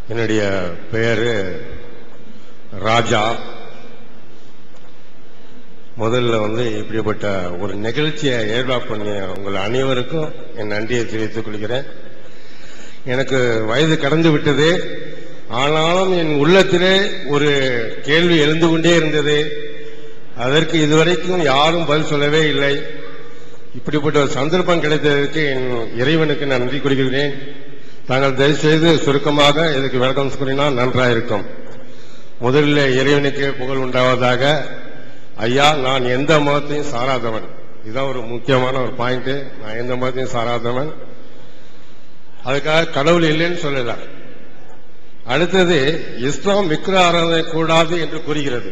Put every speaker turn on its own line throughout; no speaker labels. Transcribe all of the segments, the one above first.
என்னுடைய பெயர் ராஜா முதல்ல வந்து இப்படிப்பட்ட ஒரு நிகழ்ச்சியை ஏற்பாடு பண்ணிய உங்கள் அனைவருக்கும் என் நன்றியை தெரிவித்துக் கொள்கிறேன் எனக்கு வயது கடந்து விட்டது ஆனாலும் என் உள்ளத்திலே ஒரு கேள்வி எழுந்து கொண்டே இருந்தது அதற்கு இதுவரைக்கும் யாரும் பதில் சொல்லவே இல்லை இப்படிப்பட்ட ஒரு சந்தர்ப்பம் கிடைத்ததற்கு என் இறைவனுக்கு நான் நன்றி கூறுகிறேன் தாங்கள் தயவு செய்து சுருக்கமாக இதுக்கு விளக்கம் கூறினால் நன்றாயிருக்கும் முதலில் இறைவனுக்கு புகழ் உண்டாவதாக ஐயா நான் எந்த மதத்தையும் சாராதவன் இதுதான் ஒரு முக்கியமான ஒரு பாயிண்ட் நான் எந்த மதத்தையும் சாராதவன் அதுக்காக கடவுள் இல்லைன்னு சொல்லல அடுத்தது இஸ்லாம் விக்கிர ஆராதனை கூடாது என்று கூறுகிறது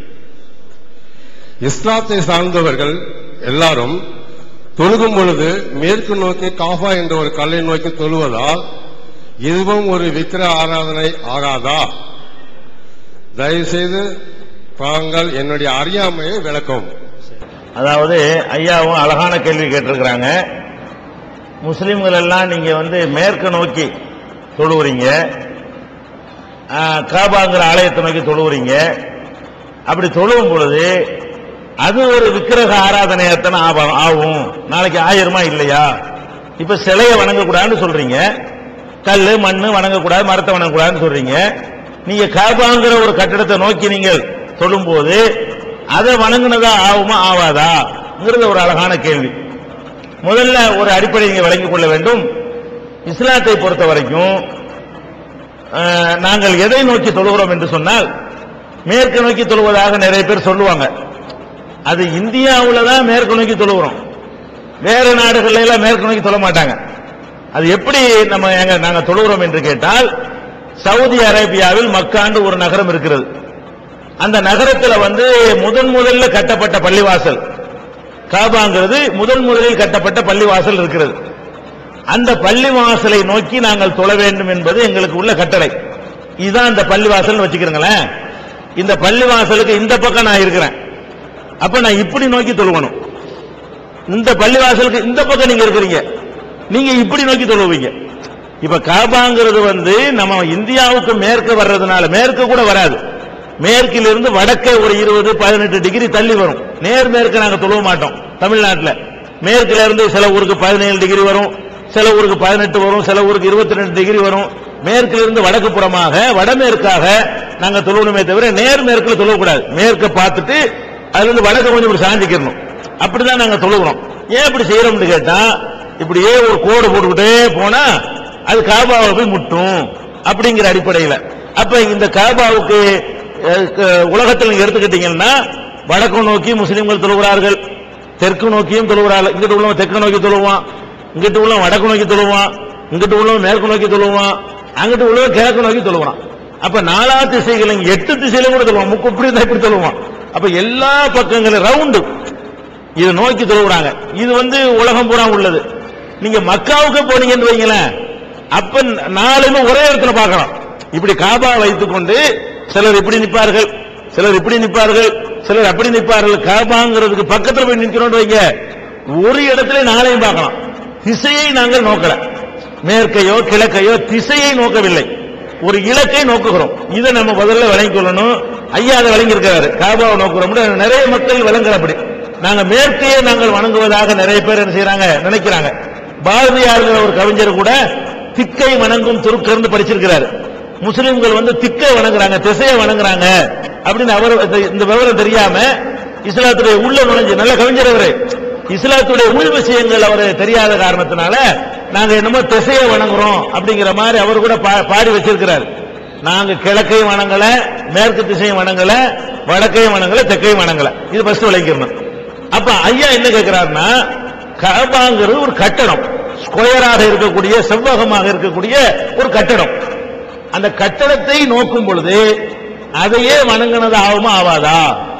இஸ்லாத்தை சார்ந்தவர்கள் எல்லாரும் தொழுகும் பொழுது மேற்கு நோக்கி காஃபா என்ற ஒரு கல்லை நோக்கி தொழுவதால் இதுவும் ஒரு விக்கிர ஆராதனை ஆகாதா தயவு செய்து தாங்கள் என்னுடைய அறியாமையை விளக்கவும்
அதாவது ஐயாவும் அழகான கேள்வி கேட்டிருக்கிறாங்க முஸ்லிம்கள் எல்லாம் நீங்க வந்து மேற்கு நோக்கி தொழுவுறீங்க ஆ, காபாங்கிற ஆலயத்தை நோக்கி தொழுவுறீங்க அப்படி தொழுவும் பொழுது அது ஒரு விக்கிரக ஆராதனையத்தனை ஆப- ஆகும் நாளைக்கு ஆயிருமா இல்லையா இப்ப சிலையை வணங்கக்கூடாதுன்னு சொல்றீங்க கல்லு மண்ணு வணங்கக்கூடாது மரத்தை வணங்கக்கூடாதுன்னு சொல்றீங்க நீங்க காபாங்கிற ஒரு கட்டிடத்தை நோக்கி நீங்கள் தொழும்போது அதை வணங்குனதா ஆகுமா ஆவாதாங்கிறது ஒரு அழகான கேள்வி முதல்ல ஒரு அடிப்படை நீங்க விளங்கிக் கொள்ள வேண்டும் இஸ்லாத்தை பொறுத்த வரைக்கும் அஹ், நாங்கள் எதை நோக்கி தொழுகிறோம் என்று சொன்னால் மேற்கு நோக்கி தொழுவதாக நிறைய பேர் சொல்லுவாங்க அது இந்தியாவுல தான் மேற்கு நோக்கி தொழுகிறோம் வேற நாடுகள்ல எல்லாம் மேற்கு நோக்கி தொழ மாட்டாங்க அது எப்படி நம்ம எங்க நாங்க தொழுகிறோம் என்று கேட்டால் சவுதி அரேபியாவில் மக்காண்டு ஒரு நகரம் இருக்கிறது அந்த நகரத்துல வந்து முதன் முதல்ல கட்டப்பட்ட பள்ளிவாசல் காபாங்கிறது முதன் முதலில் கட்டப்பட்ட பள்ளிவாசல் இருக்கிறது அந்த பள்ளிவாசலை நோக்கி நாங்கள் தொழ வேண்டும் என்பது எங்களுக்கு உள்ள கட்டளை இதுதான் அந்த பள்ளிவாசல் வச்சுக்கிறீங்களேன் இந்த பள்ளிவாசலுக்கு இந்த பக்கம் நான் இருக்கிறேன் அப்ப நான் இப்படி நோக்கி தொழுவணும் இந்த பள்ளிவாசலுக்கு இந்த பக்கம் நீங்க இருக்கிறீங்க நீங்க இப்படி நோக்கி தொழுவீங்க இப்ப காபாங்கிறது வந்து நம்ம இந்தியாவுக்கு மேற்கு வர்றதுனால மேற்கு கூட வராது மேற்கிலிருந்து வடக்கே ஒரு இருபது பதினெட்டு டிகிரி தள்ளி வரும் நேர் மேற்கு நாங்க தொழுவ மாட்டோம் தமிழ்நாட்டில் மேற்குல இருந்து சில ஊருக்கு பதினேழு டிகிரி வரும் சில ஊருக்கு பதினெட்டு வரும் சில ஊருக்கு இருபத்தி ரெண்டு டிகிரி வரும் மேற்கிலிருந்து வடக்கு புறமாக வடமேற்காக நாங்க தொழுவணுமே தவிர நேர் மேற்குல தொழக்கூடாது மேற்க பார்த்துட்டு அதுல இருந்து வடக்கு கொஞ்சம் இப்படி சாஞ்சிக்கிறணும் அப்படிதான் நாங்க தொழுகிறோம் ஏன் இப்படி செய்யறோம்னு கேட்டா இப்படியே ஒரு கோடு போட்டுக்கிட்டே போனா அது காபாவை போய் முட்டும் அப்படிங்கிற அடிப்படையில் அப்ப இந்த காபாவுக்கு அஹ், க- உலகத்தில் நீங்க எடுத்துக்கிட்டீங்கன்னா வடக்கு நோக்கி முஸ்லிம்கள் தொழுகிறார்கள் தெற்கு நோக்கியும் தொழுகிறார்கள் இங்கிட்டு உள்ளவன் தெற்கு நோக்கி தொழுவான் இங்கிட்டு உள்ளவன் வடக்கு நோக்கி தொழுவான் இங்கிட்டு உள்ளவன் மேற்கு நோக்கி தொழுவான் அங்கிட்டு உள்ளவன் கிழக்கு நோக்கி தொழுவான் அப்ப நாலா திசைகள் இங்க எட்டு திசையில கூட தொழுவான் முக்கு இப்படி இருந்தா இப்படி தொழுவான் அப்ப எல்லா பக்கங்களும் ரவுண்டு இதை நோக்கி தொழுகிறாங்க இது வந்து உலகம் பூரா உள்ளது நீங்க மக்காவுக்கு போனீங்கன்னு வைங்களேன் அப்ப நாலுமே ஒரே இடத்துல பார்க்கலாம் இப்படி காபா வைத்துக் கொண்டு சிலர் இப்படி நிற்பார்கள் சிலர் இப்படி நிற்பார்கள் சிலர் அப்படி நிற்பார்கள் காபாங்கிறதுக்கு பக்கத்துல போய் நிற்கிறோம் வைங்க ஒரு இடத்துல நாளையும் பார்க்கலாம் திசையை நாங்கள் நோக்கல மேற்கையோ கிழக்கையோ திசையை நோக்கவில்லை ஒரு இலக்கை நோக்குகிறோம் இதை நம்ம முதல்ல விளங்கிக் கொள்ளணும் ஐயா அதை விளங்கி இருக்காரு காபாவை நோக்குறோம் நிறைய மக்கள் விளங்குற அப்படி நாங்க மேற்கையே நாங்கள் வணங்குவதாக நிறைய பேர் என்ன செய்யறாங்க நினைக்கிறாங்க பாரதியாருங்கிற ஒரு கவிஞர் கூட திக்கை வணங்கும் துருக்கர்னு படிச்சிருக்கிறாரு முஸ்லிம்கள் வந்து திக்கை வணங்குறாங்க திசையை வணங்குறாங்க அப்படின்னு அவர் இந்த- இந்த விவரம் தெரியாம இஸ்லாத்துடைய உள்ள நுழைஞ்சு நல்ல கவிஞர் அவரு இஸ்லாத்துடைய உள் விஷயங்கள் அவர் தெரியாத காரணத்தினால நாங்க என்னமோ திசையை வணங்குறோம் அப்படிங்கிற மாதிரி அவர் கூட பா- பாடி வச்சிருக்கிறார் நாங்க கிழக்கையும் வணங்கல மேற்கு திசையும் வணங்கல வடக்கையும் வணங்கல தெற்கையும் வணங்கல இது ஃபர்ஸ்ட் விளங்கிக்கணும் அப்ப ஐயா என்ன கேட்கிறாருன்னா கபாங்கிறது ஒரு கட்டடம் ஸ்கொயராக இருக்கக்கூடிய செவ்வகமாக இருக்கக்கூடிய ஒரு கட்டடம் அந்த கட்டடத்தை நோக்கும் பொழுது அதையே வணங்கினது ஆகுமா ஆவாதா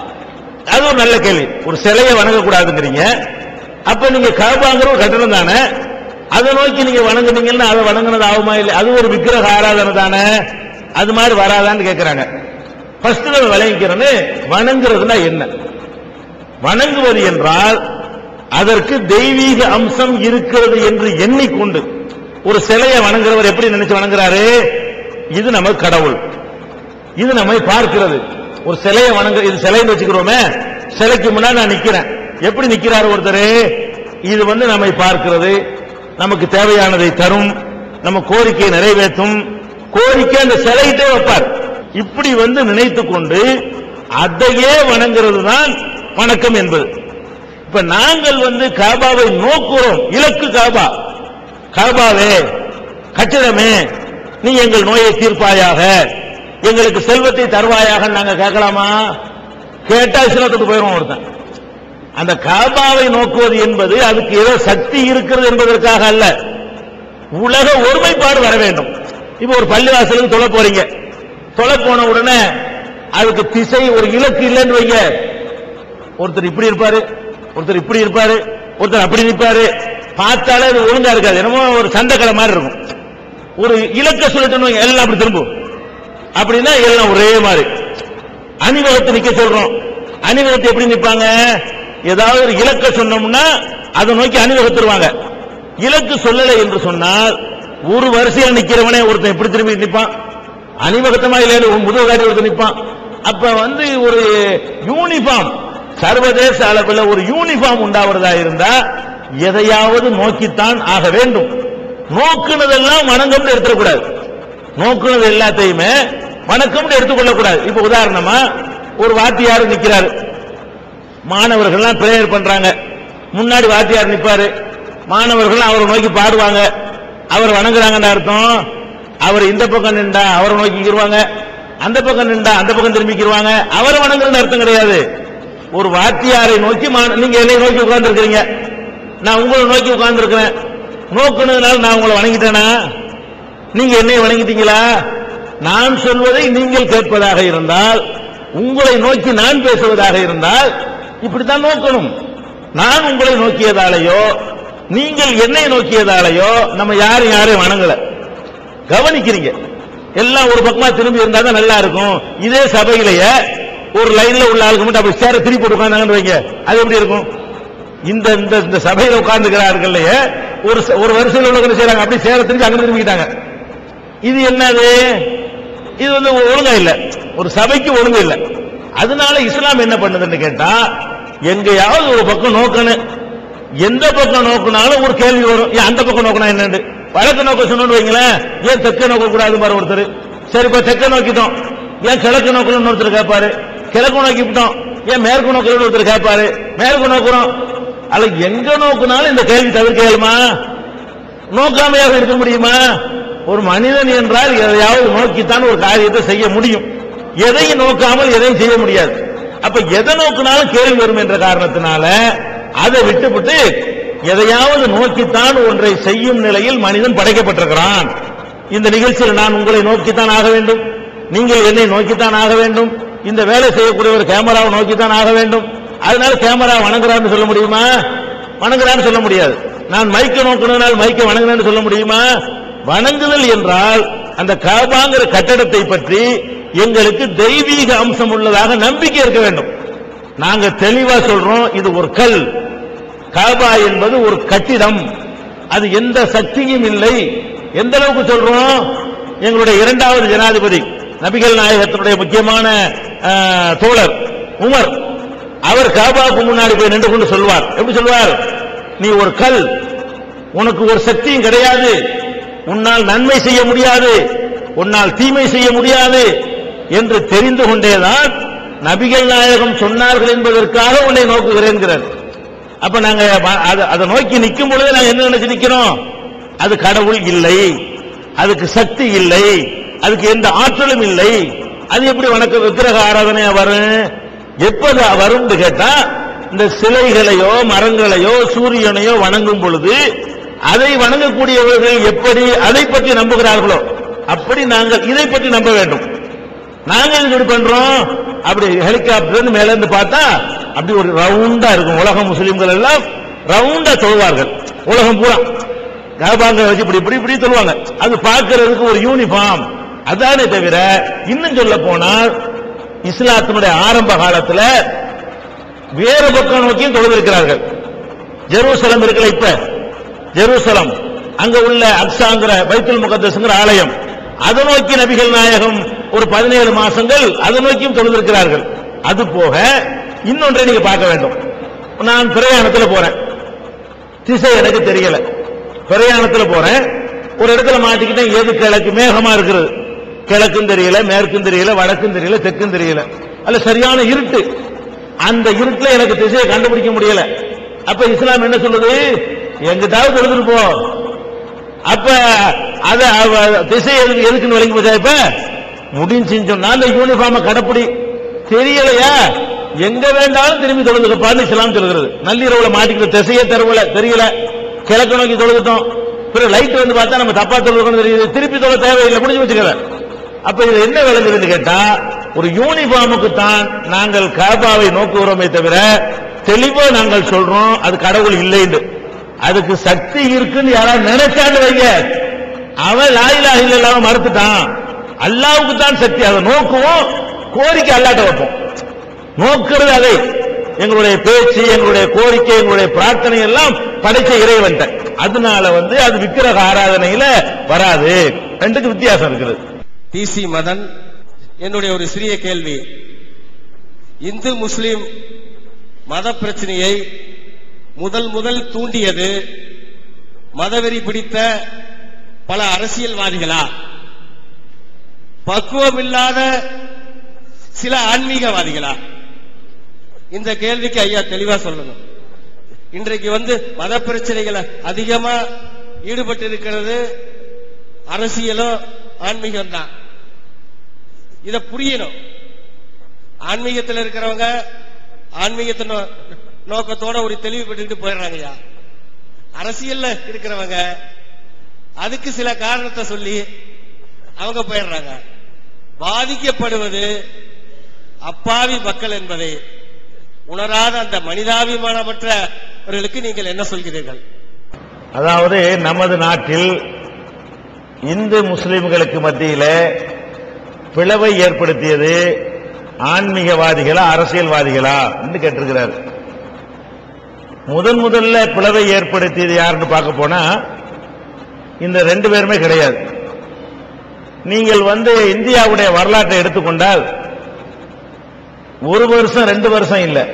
அது ஒரு நல்ல கேள்வி ஒரு சிலையை வணங்கக்கூடாதுங்கிறீங்க அப்ப நீங்க காபாங்கிற ஒரு கட்டணம் தானே அதை நோக்கி நீங்க வணங்குனீங்கன்னா அதை வணங்கினது ஆகுமா இல்லை அது ஒரு விக்கிரக ஆராதனை தானே அது மாதிரி வராதான்னு கேட்கிறாங்க ஃபர்ஸ்ட் நம்ம விளங்கிக்கிறோன்னு வணங்குறதுனா என்ன வணங்குவது என்றால் அதற்கு தெய்வீக அம்சம் இருக்கிறது என்று எண்ணிக்கொண்டு ஒரு சிலையை வணங்குறவர் எப்படி நினைச்சு வணங்குறாரு இது நம்ம கடவுள் இது நம்மை பார்க்கிறது ஒரு சிலையை வணங்க இது சிலைன்னு வச்சுக்கிறோமே சிலைக்கு முன்னாடி நான் நிக்கிறேன் எப்படி நிக்கிறாரு ஒருத்தர் இது வந்து நம்மை பார்க்கிறது நமக்கு தேவையானதை தரும் நம்ம கோரிக்கையை நிறைவேற்றும் கோரிக்கை அந்த சிலையிட்டே வைப்பார் இப்படி வந்து நினைத்துக் கொண்டு அதையே வணங்குறது தான் வணக்கம் என்பது இப்ப நாங்கள் வந்து காபாவை நோக்குறோம் இலக்கு காபா காபாவே கட்டிடமே நீ எங்கள் நோயை தீர்ப்பாயாக எங்களுக்கு செல்வத்தை தருவாயாக நாங்க கேட்கலாமா கேட்டா இஸ்லாத்துக்கு போயிடும் ஒருத்தன் அந்த காபாவை நோக்குவது என்பது அதுக்கு ஏதோ சக்தி இருக்கிறது என்பதற்காக அல்ல உலக ஒருமைப்பாடு வர வேண்டும் இப்ப ஒரு பள்ளிவாசலுக்கு தொலை போறீங்க தொலை போன உடனே அதுக்கு திசை ஒரு இலக்கு இல்லைன்னு வைங்க ஒருத்தர் இப்படி இருப்பாரு ஒருத்தர் இப்படி இருப்பாரு ஒருத்தர் அப்படி நிற்பாரு பார்த்தாலே அது ஒழுங்கா இருக்காது என்னமோ ஒரு சண்டைக்கடை மாதிரி இருக்கும் ஒரு இலக்க சொல்லிட்டு வைங்க, எல்லாம் அப்படி திரும்பும் அப்படின்னா எல்லாம் ஒரே மாதிரி அணிவகுத்து நிக்க சொல்றோம் அணிவகுத்து எப்படி நிப்பாங்க ஏதாவது ஒரு இலக்க சொன்னோம்னா அதை நோக்கி அணிவகுத்துருவாங்க இலக்கு சொல்லலை என்று சொன்னால் ஒரு வரிசையில் நிக்கிறவனே ஒருத்தன் எப்படி திரும்பி நிப்பான் அணிவகுத்தமா இல்லைன்னு ஒரு முதுகு காட்டி ஒருத்தன் நிப்பான் அப்ப வந்து ஒரு யூனிஃபார்ம் சர்வதேச அளவில் ஒரு யூனிஃபார்ம் உண்டாவதா இருந்தா எதையாவது நோக்கித்தான் ஆக வேண்டும் நோக்குனதெல்லாம் வணங்கம்னு எடுத்துடக்கூடாது நோக்குனது எல்லாத்தையுமே வணக்கம்னு எடுத்துக்கொள்ளக்கூடாது இப்ப உதாரணமா ஒரு வாத்தியார் நிக்கிறாரு மாணவர்கள்லாம் பிரேயர் பண்றாங்க முன்னாடி வாத்தியார் நிப்பாரு மாணவர்கள் அவரை நோக்கி பாடுவாங்க அவர் வணங்குறாங்கன்னு அர்த்தம் அவர் இந்த பக்கம் நின்றா அவரை நோக்கிக்கிருவாங்க அந்த பக்கம் நின்றா அந்த பக்கம் திரும்பிக்கிருவாங்க அவரை வணங்குறன்னு அர்த்தம் கிடையாது ஒரு வாத்தியாரை நோக்கி மா- நீங்க என்னை நோக்கி உட்கார்ந்துருக்கிறீங்க நான் உங்களை நோக்கி உட்கார்ந்துருக்கிறேன் நோக்குனதுனால நான் உங்களை வணங்கிட்டேனா நீங்க என்னை வணங்கிட்டீங்களா நான் சொல்வதை நீங்கள் கேட்பதாக இருந்தால் உங்களை நோக்கி நான் பேசுவதாக இருந்தால் இப்படித்தான் நோக்கணும் நான் உங்களை நோக்கியதாலேயோ நீங்கள் என்னை நோக்கியதாலேயோ நம்ம யாரும் யாரையும் வணங்கல கவனிக்கிறீங்க எல்லாம் ஒரு பக்கமா திரும்பி இருந்தா தான் நல்லா இருக்கும் இதே சபையிலேயே ஒரு லைன்ல உள்ள ஆளுக்கு மட்டும் அப்படி சேர திருப்பி போட்டு உட்கார்ந்தாங்கன்னு வைங்க அது எப்படி இருக்கும் இந்த இந்த இந்த சபையில உட்கார்ந்துக்கிறார்கள்லயே ஒரு ச- ஒரு வரிசையில் உள்ளவங்க செய்றாங்க அப்படி சேர திரும்பி அங்க திரும்பிக்கிட்டாங்க இது என்னது இது வந்து ஒழுங்கா இல்ல ஒரு சபைக்கு ஒழுங்கு இல்ல அதனால இஸ்லாம் என்ன பண்ணுதுன்னு கேட்டா எங்கேயாவது ஒரு பக்கம் நோக்கணும் எந்த பக்கம் நோக்கினாலும் ஒரு கேள்வி வரும் ஏன் அந்த பக்கம் நோக்கினா என்னன்னு வடக்கு நோக்க சொன்னோன்னு வைங்களேன் ஏன் தெற்க நோக்க கூடாது பாரு ஒருத்தர் சரி இப்ப தெற்க நோக்கிட்டோம் ஏன் கிழக்கு நோக்கணும்னு ஒருத்தர் கேட்பாரு கிழக்கு நோக்கிவிட்டோம் ஏன் மேற்கு நோக்கணும்னு ஒருத்தர் கேட்பாரு மேற்கு நோக்குறோம் அல்ல எங்க நோக்குனாலும் இந்த கேள்வி தவிர்க்க இயலுமா நோக்காமையாக இருக்க முடியுமா ஒரு மனிதன் என்றால் எதையாவது நோக்கித்தான் ஒரு காரியத்தை செய்ய முடியும் எதையும் நோக்காமல் எதையும் செய்ய முடியாது அப்ப எதை நோக்கினாலும் கேள்வி வரும் என்ற காரணத்தினால அதை விட்டுவிட்டு எதையாவது நோக்கித்தான் ஒன்றை செய்யும் நிலையில் மனிதன் படைக்கப்பட்டிருக்கிறான் இந்த நிகழ்ச்சியில் நான் உங்களை நோக்கித்தான் ஆக வேண்டும் நீங்கள் என்னை நோக்கித்தான் ஆக வேண்டும் இந்த வேலை செய்யக்கூடிய ஒரு கேமராவை நோக்கித்தான் ஆக வேண்டும் அதனால கேமரா வணங்குறான்னு சொல்ல முடியுமா வணங்குறான்னு சொல்ல முடியாது நான் மைக்க நோக்கணும்னால் மைக்க வணங்குறேன்னு சொல்ல முடியுமா வணங்குதல் என்றால் அந்த காபாங்கிற கட்டடத்தை பற்றி எங்களுக்கு தெய்வீக அம்சம் உள்ளதாக நம்பிக்கை இருக்க வேண்டும் நாங்க தெளிவா சொல்றோம் இது ஒரு கல் காபா என்பது ஒரு கட்டிடம் அது எந்த சக்தியும் இல்லை எந்த அளவுக்கு சொல்றோம் எங்களுடைய இரண்டாவது ஜனாதிபதி நபிகள் நாயகத்தினுடைய முக்கியமான ஆஹ், தோழர் உமர் அவர் காபாவுக்கு முன்னாடி போய் நின்று கொண்டு சொல்வார் எப்படி சொல்வார் நீ ஒரு கல் உனக்கு ஒரு சக்தியும் கிடையாது உன்னால் நன்மை செய்ய முடியாது உன்னால் தீமை செய்ய முடியாது என்று தெரிந்து கொண்டேதான் நபிகள் நாயகம் சொன்னார்கள் என்பதற்காக உன்னை நோக்குகிறேன்கிறார் அப்ப நாங்க வ- அத- அதை நோக்கி நிற்கும் பொழுது நாங்க என்ன நினைச்சு நிக்கிறோம் அது கடவுள் இல்லை அதுக்கு சக்தி இல்லை அதுக்கு எந்த ஆற்றலும் இல்லை அது எப்படி வணக்க விக்கிரக ஆராதனையா வரும் எப்போது வரும்னு கேட்டா இந்த சிலைகளையோ மரங்களையோ சூரியனையோ வணங்கும் பொழுது அதை வணங்கக்கூடியவர்கள் எப்படி அதை பற்றி நம்புகிறார்களோ அப்படி நாங்கள் இதை பற்றி நம்ப வேண்டும் நாங்க என்ன இப்படி பண்றோம் அப்படி ஹெலிகாப்டர் இருந்து மேல இருந்து பார்த்தா அப்படி ஒரு ரவுண்டா இருக்கும் உலக முஸ்லிம்கள் எல்லாம் ரவுண்டா தொழுவார்கள் உலகம் பூரா காபாங்க வச்சு இப்படி இப்படி இப்படி சொல்லுவாங்க அது பார்க்கிறதுக்கு ஒரு யூனிஃபார்ம் அதானே தவிர இன்னும் சொல்ல போனால் இஸ்லாத்தினுடைய ஆரம்ப காலத்துல வேற பக்கம் நோக்கியும் தொழுதிருக்கிறார்கள் ஜெருசலம் இருக்குல்ல இப்ப ஜெருசலம் அங்க உள்ள அக்ஸாங்கிற பைத்துல் முகத்தஸ்ங்கிற ஆலயம் அதை நோக்கி நபிகள் நாயகம் ஒரு பதினேழு மாசங்கள் அதை நோக்கியும் தொழுதிருக்கிறார்கள் அது போக இன்னொன்றை நீங்க பார்க்க வேண்டும் நான் பிரயாணத்துல போறேன் திசை எனக்கு தெரியல பிரயாணத்துல போறேன் ஒரு இடத்துல மாட்டிக்கிட்டேன் எது கிழக்கு மேகமா இருக்கிறது கிழக்கும் தெரியல மேற்கும் தெரியல வடக்கும் தெரியல தெற்கும் தெரியல அல்ல சரியான இருட்டு அந்த இருட்டுல எனக்கு திசையை கண்டுபிடிக்க முடியல அப்ப இஸ்லாம் என்ன சொல்லுது எங்கிட்டாவது எடுத்துட்டு போ அப்ப அத அவ- திசை எதுக்கு எதுக்குன்னு விளங்கி போச்சா இப்ப முடிஞ்சுன்னு சொன்னா அந்த யூனிஃபார்ம கடப்பிடி தெரியலையா எங்க வேண்டாலும் திரும்பி தொழுதுக்கப்பான்னு இஸ்லாம் சொல்கிறது நள்ளிரவுல மாட்டிக்கிற திசையே தெருவுல தெரியல கிழக்கு நோக்கி தொழுதுட்டோம் பிறகு லைட் வந்து பார்த்தா நம்ம தப்பா தொழுதுக்கணும் தெரியுது திருப்பி தொழ தேவையில்லை முடிஞ்சு வச்சுக்கல அப்ப இது என்ன விளங்குதுன்னு கேட்டா ஒரு யூனிஃபார்முக்கு தான் நாங்கள் காபாவை நோக்குகிறோமே தவிர தெளிவா நாங்கள் சொல்றோம் அது கடவுள் இல்லைன்னு அதுக்கு சக்தி இருக்குன்னு யாராவது நினைச்சான்னு வைங்க அவன் லாயிலா இல்லாம மறுத்துட்டான் அல்லாவுக்கு தான் சக்தி அதை நோக்குவோம் கோரிக்கை அல்லாட்ட வைப்போம் நோக்கிறது அதை எங்களுடைய பேச்சு எங்களுடைய கோரிக்கை எங்களுடைய பிரார்த்தனை எல்லாம் படைச்ச இறைவன்ட்ட அதனால வந்து அது விக்கிரக ஆராதனையில வராது ரெண்டுக்கு வித்தியாசம் இருக்குது
டிசி மதன் என்னுடைய ஒரு சிறிய கேள்வி இந்து முஸ்லிம் மத பிரச்சனையை முதல் முதல் தூண்டியது மதவெறி பிடித்த பல அரசியல்வாதிகளா பக்குவமில்லாத சில ஆன்மீகவாதிகளா இந்த கேள்விக்கு ஐயா தெளிவா சொல்லணும் இன்றைக்கு வந்து மத பிரச்சனைகளை அதிகமா ஈடுபட்டு இருக்கிறது அரசியலும் ஆன்மீகம் தான் இத புரியணும் ஆன்மீகத்தில் இருக்கிறவங்க ஆன்மீகத்தை நோ- நோக்கத்தோட ஒரு தெளிவு பெற்றுட்டு போயிடுறாங்கய்யா அரசியல்ல இருக்கிறவங்க அதுக்கு சில காரணத்தை சொல்லி அவங்க போயிடுறாங்க பாதிக்கப்படுவது அப்பாவி மக்கள் என்பதை உணராத அந்த மனிதாபிமானமற்றவர்களுக்கு நீங்கள் என்ன சொல்கிறீர்கள்
அதாவது நமது நாட்டில் இந்து முஸ்லிம்களுக்கு மத்தியில பிளவை ஏற்படுத்தியது ஆன்மீகவாதிகளா அரசியல்வாதிகளா என்று கேட்டிருக்கிறார் முதன் முதல்ல பிளவை ஏற்படுத்தியது யாருன்னு பார்க்க போனா இந்த ரெண்டு பேருமே கிடையாது நீங்கள் வந்து இந்தியாவுடைய வரலாற்றை எடுத்துக்கொண்டால் ஒரு வருஷம் ரெண்டு வருஷம் இல்ல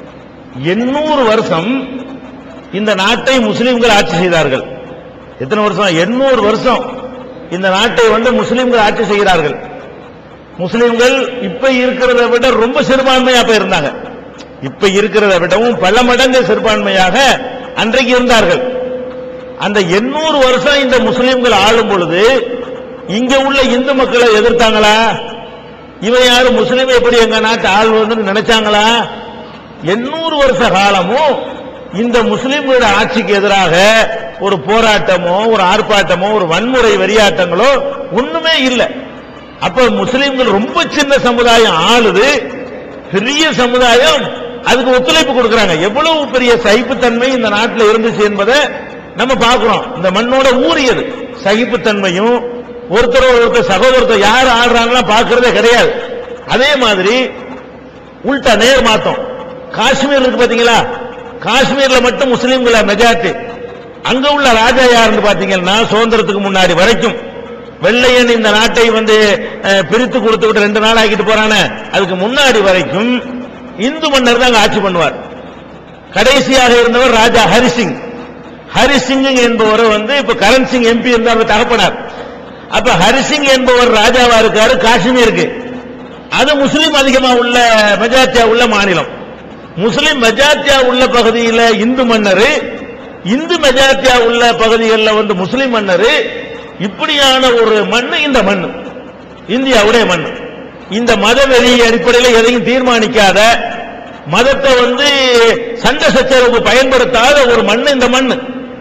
எண்ணூறு வருஷம் இந்த நாட்டை முஸ்லிம்கள் ஆட்சி செய்தார்கள் எத்தனை வருஷம் எண்ணூறு வருஷம் இந்த நாட்டை வந்து முஸ்லிம்கள் ஆட்சி செய்கிறார்கள் முஸ்லிம்கள் இப்ப இருக்கிறத விட ரொம்ப சிறுபான்மையா இப்ப இருந்தாங்க இப்ப இருக்கிறத விடவும் பல மடங்கு சிறுபான்மையாக அன்றைக்கு இருந்தார்கள் அந்த எண்ணூறு வருஷம் இந்த முஸ்லிம்கள் ஆளும் பொழுது இங்க உள்ள இந்து மக்களை எதிர்த்தாங்களா இவன் யாரு முஸ்லீம் எப்படி எங்க நாட்டு ஆள் வந்து நினைச்சாங்களா எண்ணூறு வருஷ காலமும் இந்த முஸ்லிம்களுடைய ஆட்சிக்கு எதிராக ஒரு போராட்டமோ ஒரு ஆர்ப்பாட்டமோ ஒரு வன்முறை வெறியாட்டங்களோ ஒண்ணுமே இல்லை அப்ப முஸ்லிம்கள் ரொம்ப சின்ன சமுதாயம் ஆளுது பெரிய சமுதாயம் அதுக்கு ஒத்துழைப்பு கொடுக்கறாங்க எவ்வளவு பெரிய சகிப்புத்தன்மை இந்த நாட்டில் இருந்துச்சு என்பதை நம்ம பார்க்கிறோம் இந்த மண்ணோட ஊறியது சகிப்புத்தன்மையும் ஒருத்தர் ஒருத்தர் சகோதரத்தை யார் ஆடுறாங்களா பார்க்கறதே கிடையாது அதே மாதிரி உல்டா நேர் மாத்தம் காஷ்மீர் இருக்கு பாத்தீங்களா காஷ்மீர்ல மட்டும் முஸ்லீம்கள மெஜாரிட்டி அங்க உள்ள ராஜா யாருன்னு பாத்தீங்கன்னா சுதந்திரத்துக்கு முன்னாடி வரைக்கும் வெள்ளையன் இந்த நாட்டை வந்து அஹ், பிரித்து கொடுத்து விட்டு ரெண்டு நாள் ஆக்கிட்டு போறானே அதுக்கு முன்னாடி வரைக்கும் இந்து மன்னர் தான் அங்க ஆட்சி பண்ணுவார் கடைசியாக இருந்தவர் ராஜா ஹரிசிங் ஹரிசிங் என்பவர் வந்து இப்ப கரண் சிங் எம்பி இருந்தார் தகப்பனார் அப்ப ஹரிசிங் என்பவர் ராஜாவா இருக்காரு காஷ்மீருக்கு அது முஸ்லிம் அதிகமா உள்ள மெஜாரிட்டியா உள்ள மாநிலம் முஸ்லிம் மெஜாரிட்டியா உள்ள பகுதியில் இந்து மன்னர் இந்து மெஜாரிட்டியா உள்ள பகுதிகளில் வந்து முஸ்லிம் மன்னர் இப்படியான ஒரு மண் இந்த மண் இந்தியாவுடைய மண் இந்த மத வெறி அடிப்படையில் எதையும் தீர்மானிக்காத மதத்தை வந்து சண்டை சச்சரவுக்கு பயன்படுத்தாத ஒரு மண் இந்த மண்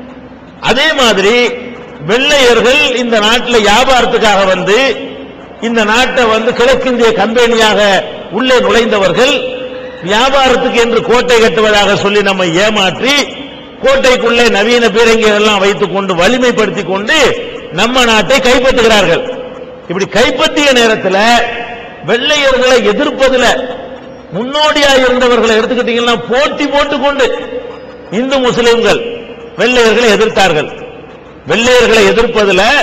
அதே மாதிரி வெள்ளையர்கள் இந்த நாட்டில் வியாபாரத்துக்காக வந்து இந்த நாட்டை வந்து கிழக்கிந்திய கம்பெனியாக உள்ளே நுழைந்தவர்கள் வியாபாரத்துக்கு என்று கோட்டை கட்டுவதாக சொல்லி நம்மை ஏமாற்றி கோட்டைக்குள்ளே நவீன பீரங்கிகள் எல்லாம் வைத்துக் கொண்டு வலிமைப்படுத்திக் கொண்டு நம்ம நாட்டை கைப்பற்றுகிறார்கள் இப்படி கைப்பற்றிய நேரத்தில் வெள்ளையர்களை எதிர்ப்பதில் முன்னோடியா இருந்தவர்களை எடுத்துக்கிட்டீங்கன்னா போட்டி போட்டுக்கொண்டு இந்து முஸ்லிம்கள் வெள்ளையர்களை எதிர்த்தார்கள் வெள்ளையர்களை எதிர்ப்பதில்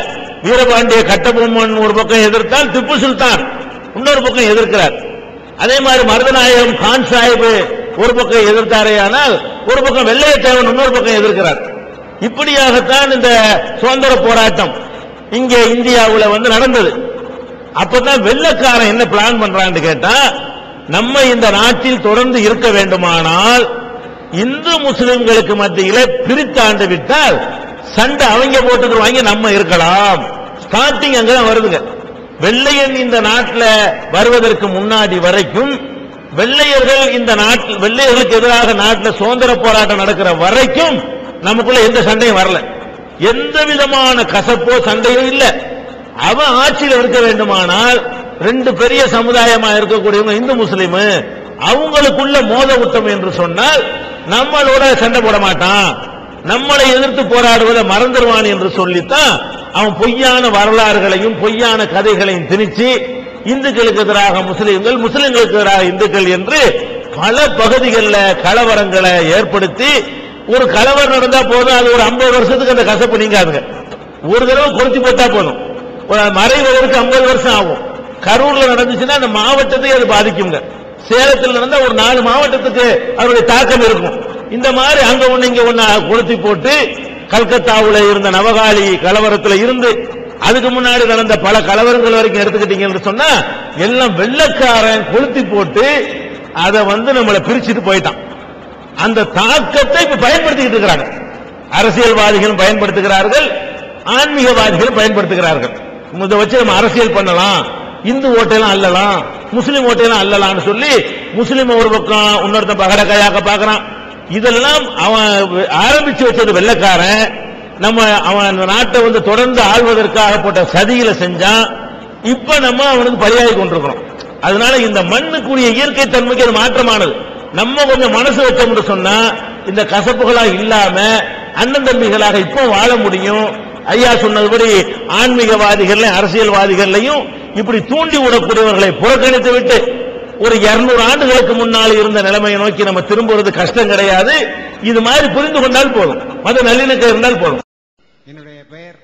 வீரபாண்டிய கட்டபொம்மன் ஒரு பக்கம் எதிர்த்தால் திப்பு சுல்தான் இன்னொரு பக்கம் எதிர்க்கிறார் அதே மாதிரி மருதநாயகம் கான் சாஹிப் ஒரு பக்கம் எதிர்த்தாரே ஆனால் ஒரு பக்கம் வெள்ளையத்தேவன் இன்னொரு பக்கம் எதிர்க்கிறார் இப்படியாகத்தான் இந்த சுதந்திர போராட்டம் இங்கே இந்தியாவுல வந்து நடந்தது அப்பதான் வெள்ளக்காரன் என்ன பிளான் பண்றான்னு கேட்டா நம்ம இந்த நாட்டில் தொடர்ந்து இருக்க வேண்டுமானால் இந்து முஸ்லிம்களுக்கு மத்தியில பிரித்தாண்டு விட்டால் சண்டை அவங்க போட்டுக்குருவாங்க நம்ம இருக்கலாம் ஸ்டார்டிங் அங்கதான் வருதுங்க வெள்ளையன் இந்த நாட்டில் வருவதற்கு முன்னாடி வரைக்கும் வெள்ளையர்கள் இந்த நாட்டில் வெள்ளையர்களுக்கு எதிராக நாட்டில் சுதந்திர போராட்டம் நடக்கிற வரைக்கும் நமக்குள்ள எந்த சண்டையும் வரல எந்த விதமான கசப்போ சண்டையோ இல்ல அவன் ஆட்சியில் இருக்க வேண்டுமானால் ரெண்டு பெரிய சமுதாயமா இருக்கக்கூடியவங்க இந்து முஸ்லீம் அவங்களுக்குள்ள மோத விட்டோம் என்று சொன்னால் நம்மளோட சண்டை போட மாட்டான் நம்மளை எதிர்த்து போராடுவதை மறந்துடுவான் என்று சொல்லித்தான் அவன் பொய்யான வரலாறுகளையும் பொய்யான கதைகளையும் திணிச்சு இந்துக்களுக்கு எதிராக முஸ்லிம்கள் முஸ்லிம்களுக்கு எதிராக இந்துக்கள் என்று பல பகுதிகளில் கலவரங்களை ஏற்படுத்தி ஒரு கலவரம் நடந்தா போதும் அது ஒரு ஐம்பது வருஷத்துக்கு அந்த கசப்பு நீங்காதுங்க ஒரு தடவை கொளுத்தி போட்டா போதும் ஒரு மறைவதற்கு ஐம்பது வருஷம் ஆகும் கரூர்ல நடந்துச்சுன்னா அந்த மாவட்டத்தை அது பாதிக்குங்க சேலத்தில் நடந்தா ஒரு நாலு மாவட்டத்துக்கு அவருடைய தாக்கம் இருக்கும் இந்த மாதிரி அங்க ஒண்ணு இங்க ஒண்ணு கொளுத்தி போட்டு கல்கத்தாவுல இருந்த நவகாலி கலவரத்துல இருந்து அதுக்கு முன்னாடி நடந்த பல கலவரங்கள் வரைக்கும் எடுத்துக்கிட்டீங்கன்னு சொன்னா எல்லாம் வெள்ளக்காரன் கொளுத்தி போட்டு அதை வந்து நம்மளை பிரிச்சுட்டு போயிட்டான் அந்த தாக்கத்தை இப்ப பயன்படுத்திக்கிட்டு இருக்கிறாங்க அரசியல்வாதிகளும் பயன்படுத்துகிறார்கள் ஆன்மீகவாதிகளும் பயன்படுத்துகிறார்கள் இதை வச்சு நம்ம அரசியல் பண்ணலாம் இந்து ஓட்டையெல்லாம் அல்லலாம் முஸ்லீம் ஓட்டையெல்லாம் அல்லலாம்னு சொல்லி முஸ்லீம் ஒரு பக்கம் இன்னொருத்தன் பகட கையாக்க பாக்குறான் இதெல்லாம் அவன் ஆரம்பிச்சு வச்சது வெள்ளக்காரன் நம்ம அவன் அந்த நாட்டை வந்து தொடர்ந்து ஆள்வதற்காக போட்ட சதியில செஞ்சான் இப்ப நம்ம அவனுக்கு பலியாகி கொண்டிருக்கிறோம் அதனால இந்த மண்ணுக்குரிய இயற்கை தன்மைக்கு அது மாற்றமானது நம்ம கொஞ்சம் மனசு வச்சோம்னு சொன்னா இந்த கசப்புகளா இல்லாம அண்ணன் தம்பிகளாக இப்போ வாழ முடியும் ஐயா சொன்னதுபடி ஆன்மீகவாதிகள் அரசியல்வாதிகளையும் இப்படி தூண்டி விடக்கூடியவர்களை புறக்கணித்து விட்டு ஒரு இருநூறு ஆண்டுகளுக்கு முன்னால் இருந்த நிலைமையை நோக்கி நம்ம திரும்புவது கஷ்டம் கிடையாது இது மாதிரி புரிந்து கொண்டால் போதும் மத நல்லிணக்கம் இருந்தால் போதும்
என்னுடைய பெயர்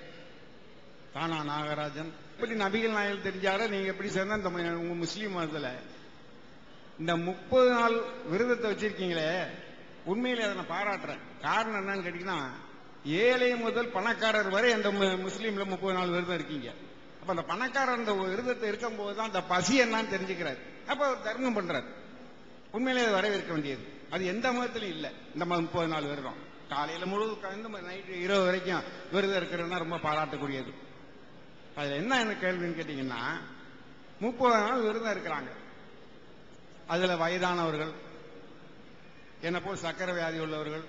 தானா நாகராஜன் எப்படி நபிகள் நாயகம் தெரிஞ்சாரோ நீங்க எப்படி சேர்ந்தா இந்த ம- உங்க முஸ்லீம் மதத்துல இந்த முப்பது நாள் விரதத்தை வச்சிருக்கீங்களே உண்மையிலே அதை நான் பாராட்டுறேன் காரணம் என்னன்னு கேட்டீங்கன்னா ஏழை முதல் பணக்காரர் வரை அந்த மு- முஸ்லீம்ல முப்பது நாள் விரதம் இருக்கீங்க அப்ப அந்த பணக்காரர் அந்த விரதத்தை இருக்கும்போது தான் அந்த பசி என்னன்னு தெரிஞ்சுக்கிறார் அப்ப அவர் தர்மம் பண்றாரு உண்மையிலே அதை வரவேற்க வேண்டியது அது எந்த மதத்திலும் இல்ல இந்த ம- முப்பது நாள் விரதம் காலையில முழு கலந்து நைட்டு இரவு வரைக்கும் விரதம் இருக்கிறதுனா ரொம்ப பாராட்டக்கூடியது அதுல என்ன என்ன கேள்வின்னு கேட்டீங்கன்னா முப்பது நாள் விரதம் இருக்கிறாங்க அதுல வயதானவர்கள் என்ன போல் சக்கரை வியாதி உள்ளவர்கள்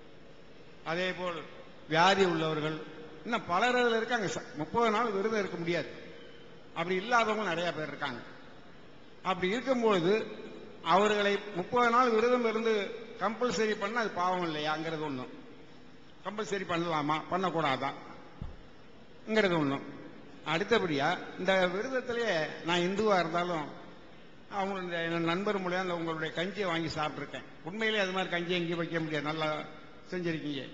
அதே போல் வியாதி உள்ளவர்கள் இன்னும் பலர் அதுல இருக்காங்க ச- முப்பது நாள் விரதம் இருக்க முடியாது அப்படி இல்லாதவங்க நிறைய பேர் இருக்காங்க அப்படி இருக்கும்பொழுது அவர்களை முப்பது நாள் விரதம் இருந்து கம்பல்சரி பண்ண அது பாவம் இல்லையாங்கிறது ஒண்ணும் கம்பல்சரி பண்ணலாமா பண்ணக்கூடாதாங்கிறது ஒண்ணும் அடுத்தபடியா இந்த விரதத்திலேயே நான் இந்துவா இருந்தாலும் அவங்களுடைய என் நண்பர் மூலியம் அந்த உங்களுடைய கஞ்சியை வாங்கி சாப்பிட்டுருக்கேன் உண்மையிலே அது மாதிரி கஞ்சி எங்கேயும் வைக்க முடியாது நல்லா செஞ்சிருக்கீங்க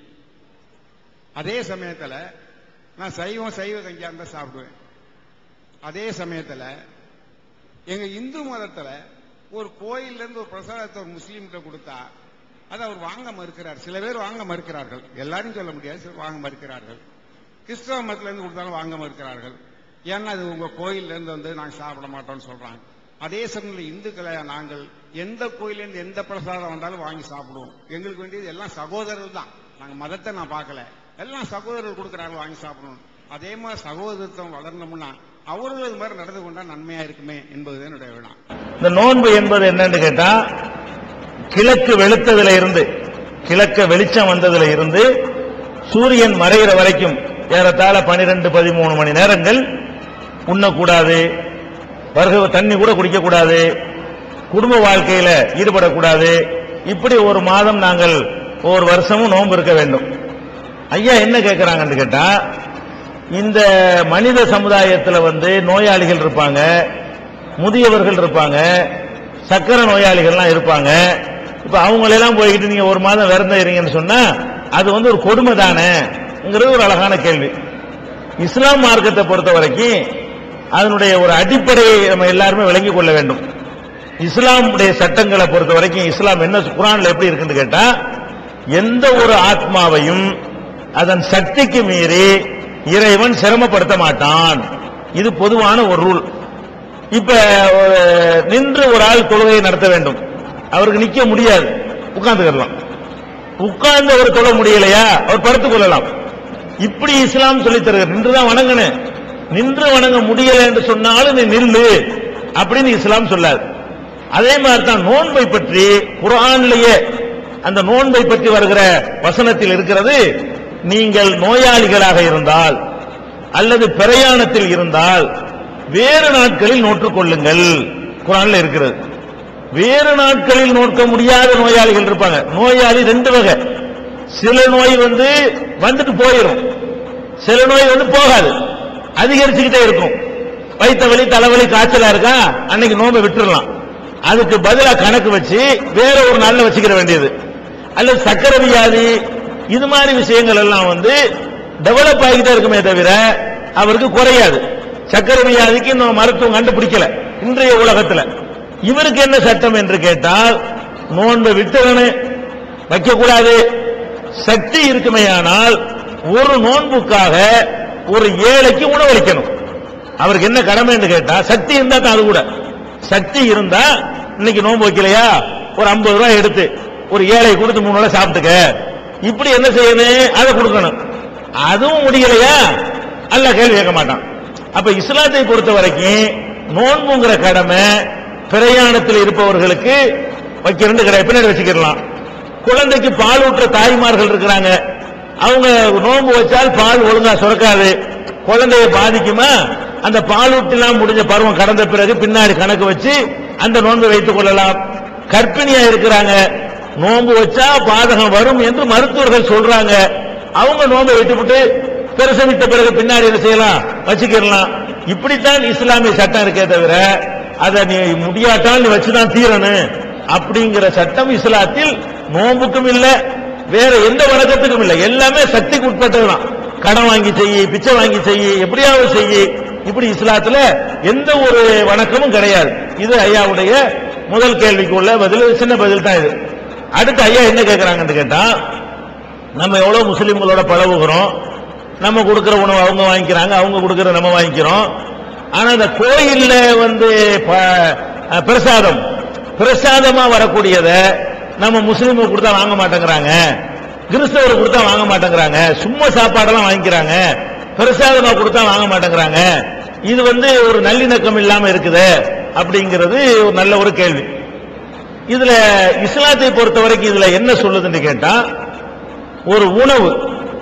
அதே சமயத்துல நான் சைவம் சைவ கஞ்சியா இருந்தா சாப்பிடுவேன் அதே சமயத்துல எங்க இந்து மதத்துல ஒரு கோயில்ல இருந்து ஒரு பிரசாதத்தை ஒரு முஸ்லீம்கிட்ட கொடுத்தா அதை அவர் வாங்க மறுக்கிறார் சில பேர் வாங்க மறுக்கிறார்கள் எல்லாரும் சொல்ல முடியாது சிலர் வாங்க மறுக்கிறார்கள் கிறிஸ்தவ மதத்துல இருந்து கொடுத்தாலும் வாங்க மறுக்கிறார்கள் ஏன்னா அது உங்க கோயில்ல இருந்து வந்து நாங்க சாப்பிட மாட்டோம்னு சொல்றாங்க அதே சமயத்தில் இந்துக்களை நாங்கள் எந்த கோயில்ல இருந்து எந்த பிரசாதம் வந்தாலும் வாங்கி சாப்பிடுவோம் எங்களுக்கு வேண்டியது எல்லாம் சகோதரர்கள் தான் நாங்க மதத்தை நான் பார்க்கல எல்லாம் சகோதரர்கள் கொடுக்குறாங்க வாங்கி சாப்பிடணும் அதே மாதிரி சகோதரத்துவம் வளர்ந்தோம்னா அவர்கள் இது மாதிரி நடந்து கொண்டா நன்மையா இருக்குமே என்பது என்னுடைய வினா
இந்த நோன்பு என்பது என்னன்னு கேட்டா கிழக்கு வெளுத்ததுல இருந்து கிழக்க வெளிச்சம் வந்ததுல இருந்து சூரியன் மறைகிற வரைக்கும் ஏறத்தாழ பனிரெண்டு பதிமூணு மணி நேரங்கள் உண்ணக்கூடாது வருக தண்ணி கூட குடிக்க கூடாது குடும்ப வாழ்க்கையில ஈடுபடக்கூடாது இப்படி ஒரு மாதம் நாங்கள் ஒரு வருஷமும் நோன்பு இருக்க வேண்டும் ஐயா என்ன கேட்கிறாங்கன்னு கேட்டா இந்த மனித சமுதாயத்துல வந்து நோயாளிகள் இருப்பாங்க முதியவர்கள் இருப்பாங்க சக்கரை நோயாளிகள்லாம் இருப்பாங்க இப்ப அவங்களெல்லாம் போய்கிட்டு நீங்க ஒரு மாதம் விரதம் இருங்கன்னு சொன்னா அது வந்து ஒரு கொடுமை தானேங்கிறது ஒரு அழகான கேள்வி இஸ்லாம் மார்க்கத்தை பொறுத்த வரைக்கும் அதனுடைய ஒரு அடிப்படையை நம்ம எல்லாருமே விளங்கிக் கொள்ள வேண்டும் இஸ்லாமுடைய சட்டங்களை பொறுத்த வரைக்கும் இஸ்லாம் என்ன குரான்ல எப்படி இருக்குன்னு கேட்டா எந்த ஒரு ஆத்மாவையும் அதன் சக்திக்கு மீறி இறைவன் சிரமப்படுத்த மாட்டான் இது பொதுவான ஒரு ரூல் இப்ப அஹ், நின்று ஒரு ஆள் தொழுகையை நடத்த வேண்டும் அவருக்கு நிக்க முடியாது உட்கார்ந்துக்கலாம் உட்கார்ந்து அவர் தொழ முடியலையா அவர் படுத்துக் கொள்ளலாம் இப்படி இஸ்லாம் சொல்லித் தருகிறது நின்றுதான் வணங்கணும் நின்று வணங்க முடியல என்று சொன்னாலும் நீ நில்லு அப்படின்னு இஸ்லாம் சொல்லாது அதே மாதிரி தான் நோன்பை பற்றி குர்ஆன்லயே அந்த நோன்பை பற்றி வருகிற வசனத்தில் இருக்கிறது நீங்கள் நோயாளிகளாக இருந்தால் அல்லது பிரயாணத்தில் இருந்தால் வேறு நாட்களில் நோற்றுக் கொள்ளுங்கள் குர்ஆன்ல இருக்கிறது வேறு நாட்களில் நோக்க முடியாத நோயாளிகள் இருப்பாங்க நோயாளி ரெண்டு வகை சில நோய் வந்து வந்துட்டு போயிடும் சில நோய் வந்து போகாது அதிகரிச்சுக்கிட்டே இருக்கும் வயித்த வலி தலைவலி காய்ச்சலா இருக்கா அன்னைக்கு நோம்பை விட்டுறலாம் அதுக்கு பதிலா கணக்கு வச்சு வேற ஒரு நாள்ல வச்சுக்கிற வேண்டியது அல்லது சக்கரை வியாதி இது மாதிரி விஷயங்கள் எல்லாம் வந்து டெவலப் ஆகிட்டே இருக்குமே தவிர அவருக்கு குறையாது சக்கரை வியாதிக்கு இன்னும் மருத்துவம் கண்டுபிடிக்கல இன்றைய உலகத்துல இவருக்கு என்ன சட்டம் என்று கேட்டால் நோன்பை விட்டுறணும் வைக்க கூடாது சக்தி இருக்குமேயானால் ஒரு நோன்புக்காக ஒரு ஏழைக்கு உணவளிக்கணும் அவருக்கு என்ன கடமை என்று கேட்டா சக்தி இருந்தா தான் அது கூட சக்தி இருந்தா இன்னைக்கு நோன்பு வைக்கலையா ஒரு ஐம்பது ரூபாய் எடுத்து ஒரு ஏழை கொடுத்து மூணு வேளை சாப்பிட்டுக்க இப்படி என்ன செய்யணும் அதை கொடுக்கணும் அதுவும் முடியலையா அல்ல கேள்வி கேட்க மாட்டான் அப்ப இஸ்லாத்தை பொறுத்த வரைக்கும் நோன்புங்கிற கடமை பிரயாணத்தில் இருப்பவர்களுக்கு வைக்க ரெண்டு கடை பின்னாடி வச்சுக்கிடலாம் குழந்தைக்கு பால் ஊற்ற தாய்மார்கள் இருக்கிறாங்க அவங்க நோன்பு வச்சால் பால் ஒழுங்கா சுரக்காது குழந்தைய பாதிக்குமா அந்த பால் ஊட்டெல்லாம் முடிஞ்ச பருவம் கடந்த பிறகு பின்னாடி கணக்கு வச்சு அந்த நோன்பை வைத்துக் கொள்ளலாம் கர்ப்பிணியா இருக்கிறாங்க நோன்பு வச்சா பாதகம் வரும் என்று மருத்துவர்கள் சொல்றாங்க அவங்க நோன்பை விட்டுவிட்டு பிரசவித்த பிறகு பின்னாடி என்ன செய்யலாம் வச்சுக்கிடலாம் இப்படித்தான் இஸ்லாமிய சட்டம் இருக்கே தவிர அதை நீ முடியாட்டால் நீ வச்சுதான் தீரணும் அப்படிங்கிற சட்டம் இஸ்லாத்தில் நோம்புக்கும் இல்ல வேற எந்த வணக்கத்துக்கும் இல்ல எல்லாமே சக்திக்கு உட்பட்டதுதான் கடன் வாங்கி செய்யி பிச்சை வாங்கி செய்யி எப்படியாவது செய்யி இப்படி இஸ்லாத்துல எந்த ஒரு வணக்கமும் கிடையாது இது ஐயாவுடைய முதல் கேள்விக்கு உள்ள பதில் சின்ன பதில் தான் இது அடுத்து ஐயா என்ன கேட்கறாங்கன்னு கேட்டா நம்ம எவ்வளவு முஸ்லிம்களோட பழகுகிறோம் நம்ம கொடுக்கிற உணவு அவங்க வாங்கிக்கிறாங்க அவங்க கொடுக்கிற நம்ம வாங்கிக்கிறோம் ஆனா இந்த கோயில்ல வந்து ப- அஹ் பிரசாதம் பிரசாதமா வரக்கூடியத நம்ம முஸ்லீமுக்கு கொடுத்தா வாங்க மாட்டேங்கிறாங்க கிறிஸ்தவர் கொடுத்தா வாங்க மாட்டேங்கிறாங்க சும்மா சாப்பாடெல்லாம் வாங்கிக்கிறாங்க பிரசாதமா கொடுத்தா வாங்க மாட்டேங்கிறாங்க இது வந்து ஒரு நல்லிணக்கம் இல்லாம இருக்குது அப்படிங்கிறது ஒரு நல்ல ஒரு கேள்வி இதுல இஸ்லாத்தை பொறுத்த வரைக்கும் இதுல என்ன சொல்லுதுன்னு கேட்டா ஒரு உணவு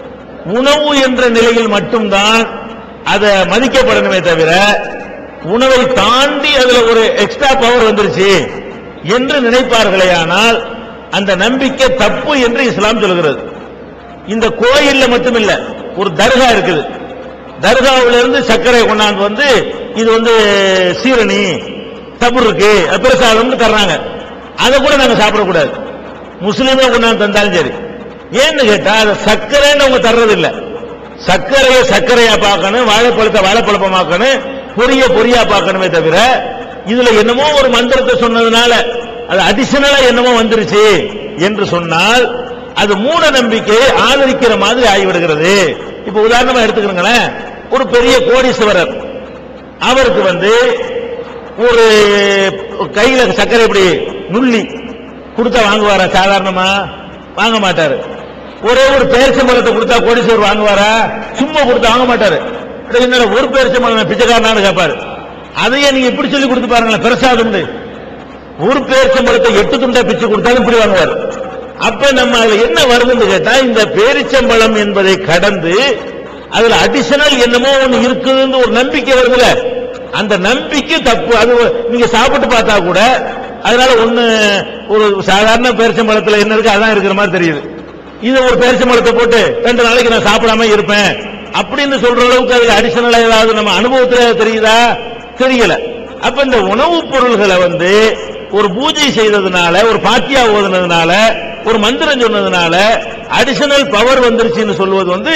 உணவு என்ற நிலையில் மட்டும்தான் அதை மதிக்கப்படணுமே தவிர உணவை தாண்டி அதுல ஒரு எக்ஸ்ட்ரா பவர் வந்துருச்சு என்று நினைப்பார்களே ஆனால் அந்த நம்பிக்கை தப்பு என்று இஸ்லாம் சொல்கிறது இந்த கோயில்ல மட்டுமில்ல ஒரு தர்கா இருக்குது தர்காவில இருந்து சர்க்கரை கொண்டாந்து வந்து இது வந்து சீரணி தபுருக்கு பிரசாதம்னு தர்றாங்க அதை கூட நாங்க சாப்பிடக்கூடாது முஸ்லீமே கொண்டாந்து தந்தாலும் சரி ஏன்னு கேட்டா அதை சர்க்கரைன்னு அவங்க தர்றது இல்ல சர்க்கரையை சர்க்கரையா பார்க்கணும் வாழைப்பழத்தை வாழைப்பழப்பமாக்கணும் பொரிய பொரியா பார்க்கணுமே தவிர இதுல என்னமோ ஒரு மந்திரத்தை சொன்னதுனால அது அடிஷனலா என்னமோ வந்துருச்சு என்று சொன்னால் அது மூட நம்பிக்கையை ஆதரிக்கிற மாதிரி ஆகிவிடுகிறது இப்ப உதாரணமா எடுத்துக்கிறீங்களேன் ஒரு பெரிய கோடீஸ்வரர் அவருக்கு வந்து ஒரு கையில சர்க்கரை இப்படி நுள்ளி கொடுத்தா வாங்குவாரா சாதாரணமா வாங்க மாட்டாரு ஒரே ஒரு பேரிச்சம்பழத்தை கொடுத்தா கோடீஸ்வரர் வாங்குவாரா சும்மா கொடுத்தா வாங்க மாட்டாரு அட என்னடா ஒரு பேரிச்சம்பழம் பிச்சைக்காரனான்னு கேட்பாரு அதையே நீங்க இப்படி சொல்லி கொடுத்து பாருங்களேன் பிரசாதம் ஒரு பேரிச்சம்பழத்தை எட்டு துண்டா பிச்சு கொடுத்தாலும் இப்படி வாங்குவார் அப்ப நம்ம அதுல என்ன வருதுன்னு கேட்டா இந்த பேரிச்சம்பழம் என்பதை கடந்து அதுல அடிஷனல் என்னமோ ஒண்ணு இருக்குதுன்னு ஒரு நம்பிக்கை வருதுல அந்த நம்பிக்கை தப்பு அது நீங்க சாப்பிட்டு பார்த்தா கூட அதனால ஒண்ணு ஒரு சாதாரண பேரிச்சம்பழத்துல என்ன இருக்கு அதான் இருக்கிற மாதிரி தெரியுது இது ஒரு பேரிச்சம்பழத்தை போட்டு ரெண்டு நாளைக்கு நான் சாப்பிடாம இருப்பேன் அப்படின்னு சொல்ற அளவுக்கு அதுல அடிஷனலா ஏதாவது நம்ம அனுபவத்துல தெரியுதா தெரியல அப்ப இந்த உணவுப் பொருள்களை வந்து ஒரு பூஜை செய்ததுனால ஒரு பாத்தியா ஓதுனதுனால ஒரு மந்திரம் சொன்னதுனால அடிஷனல் பவர் வந்துருச்சுன்னு சொல்லுவது வந்து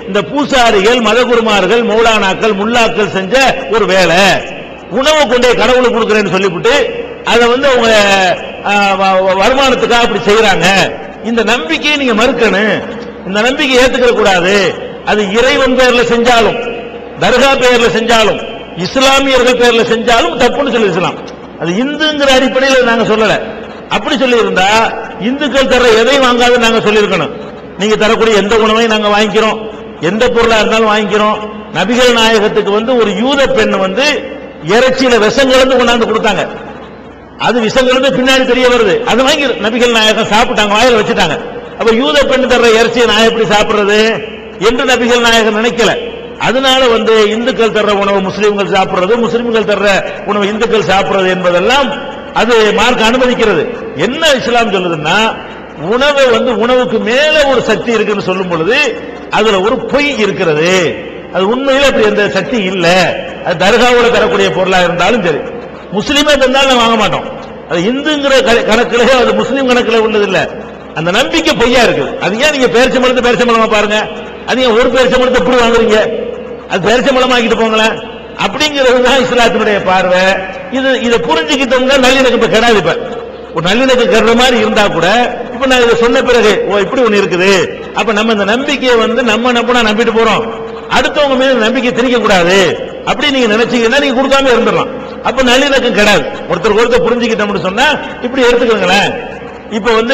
இந்த பூசாரிகள் மதகுருமார்கள் மௌலானாக்கள் முல்லாக்கள் செஞ்ச ஒரு வேலை உணவு கொண்டே கடவுளுக்கு கொடுக்குறேன்னு சொல்லிவிட்டு அதை வந்து அவங்க ஆ, வ- வ- வருமானத்துக்காக அப்படி செய்யறாங்க இந்த நம்பிக்கையை நீங்க மறுக்கணும் இந்த நம்பிக்கை ஏத்துக்க கூடாது அது இறைவன் பேர்ல செஞ்சாலும் தர்கா பேர்ல செஞ்சாலும் இஸ்லாமியர்கள் பேர்ல செஞ்சாலும் தப்புன்னு சொல்லி இஸ்லாம் அது இந்துங்கிற அடிப்படையில் நாங்க சொல்லல அப்படி சொல்லி இருந்தா இந்துக்கள் தர எதையும் வாங்காதுன்னு நாங்க சொல்லியிருக்கணும் நீங்க தரக்கூடிய எந்த உணவையும் நாங்க வாங்கிக்கிறோம் எந்த பொருளா இருந்தாலும் வாங்கிக்கிறோம் நபிகள் நாயகத்துக்கு வந்து ஒரு யூத பெண் வந்து இறைச்சியில விஷம் கலந்து கொண்டாந்து கொடுத்தாங்க அது விஷம் கலந்து பின்னாடி தெரிய வருது அது வாங்கி நபிகள் நாயகம் சாப்பிட்டாங்க வாயில வச்சுட்டாங்க அப்ப யூத பெண் தர்ற இறைச்சியை நான் எப்படி சாப்பிடுறது என்று நபிகள் நாயகம் நினைக்கல அதனால வந்து இந்துக்கள் தர்ற உணவு முஸ்லிம்கள் சாப்பிடுறது முஸ்லிம்கள் தர்ற உணவு இந்துக்கள் சாப்பிடுறது என்பதெல்லாம் அது மார்க் அனுமதிக்கிறது என்ன இஸ்லாம் சொல்லுதுன்னா உணவை வந்து உணவுக்கு மேல ஒரு சக்தி இருக்குன்னு சொல்லும் பொழுது அதுல ஒரு பொய் இருக்கிறது அது உண்மையில அப்படி எந்த சக்தி இல்ல அது தர்காவோட தரக்கூடிய பொருளா இருந்தாலும் சரி முஸ்லீமே தந்தாலும் நான் வாங்க மாட்டோம் அது இந்துங்கிற க- கணக்குல அது முஸ்லீம் கணக்குல உள்ளது இல்ல அந்த நம்பிக்கை பொய்யா இருக்குது அது ஏன் நீங்க பேரிச்சம்பழத்தை பேரிச்சம்பழமா பாருங்க அது ஏன் ஒரு பேரிச்சம்பழத்தை எப்படி வாங்குறீங்க அது பேரிச்சம்பழம் ஆக்கிட்டு போங்களேன் அப்படிங்கிறது தான் இஸ்லாத்தினுடைய பார்வை இது இதை புரிஞ்சுக்கிட்டோம்னா நல்லிணக்கம் இப்ப கிடையாது இப்ப ஒரு நல்லிணக்கம் கருற மாதிரி இருந்தா கூட இப்ப நான் இதை சொன்ன பிறகு ஓ இப்படி ஒண்ணு இருக்குது அப்ப நம்ம இந்த நம்பிக்கையை வந்து நம்ம நம்பினா நம்பிட்டு போறோம் அடுத்தவங்க மீது நம்பிக்கை திணிக்க கூடாது அப்படி நீங்க நினைச்சீங்கன்னா நீங்க கொடுக்காம இருந்துடலாம் அப்ப நல்லிணக்கம் கிடையாது ஒருத்தர் ஒருத்தர் புரிஞ்சுக்கிட்டோம்னு சொன்னா இப்படி எடுத்துக்கோங்களேன் இப்ப வந்து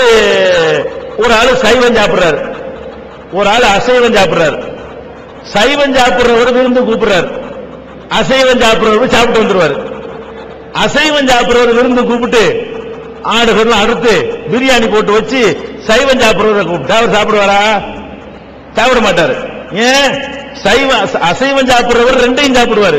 ஒரு ஆளு சைவம் சாப்பிடுறாரு ஒரு ஆளு அசைவம் சாப்பிடுறாரு சைவம் சாப்பிடுறவர் விருந்து கூப்பிடுறாரு அசைவம் சாப்பிடுறவர் சாப்பிட்டு வந்துருவாரு அசைவம் சாப்பிடுறவர் விருந்து கூப்பிட்டு ஆடுகள்லாம் அறுத்து பிரியாணி போட்டு வச்சு சைவம் சாப்பிடுறவரை கூப்பிட்டு அவர் சாப்பிடுவாரா சாப்பிட மாட்டாரு ஏன் சைவ அச- அசைவம் சாப்பிடுறவர் ரெண்டையும் சாப்பிடுவாரு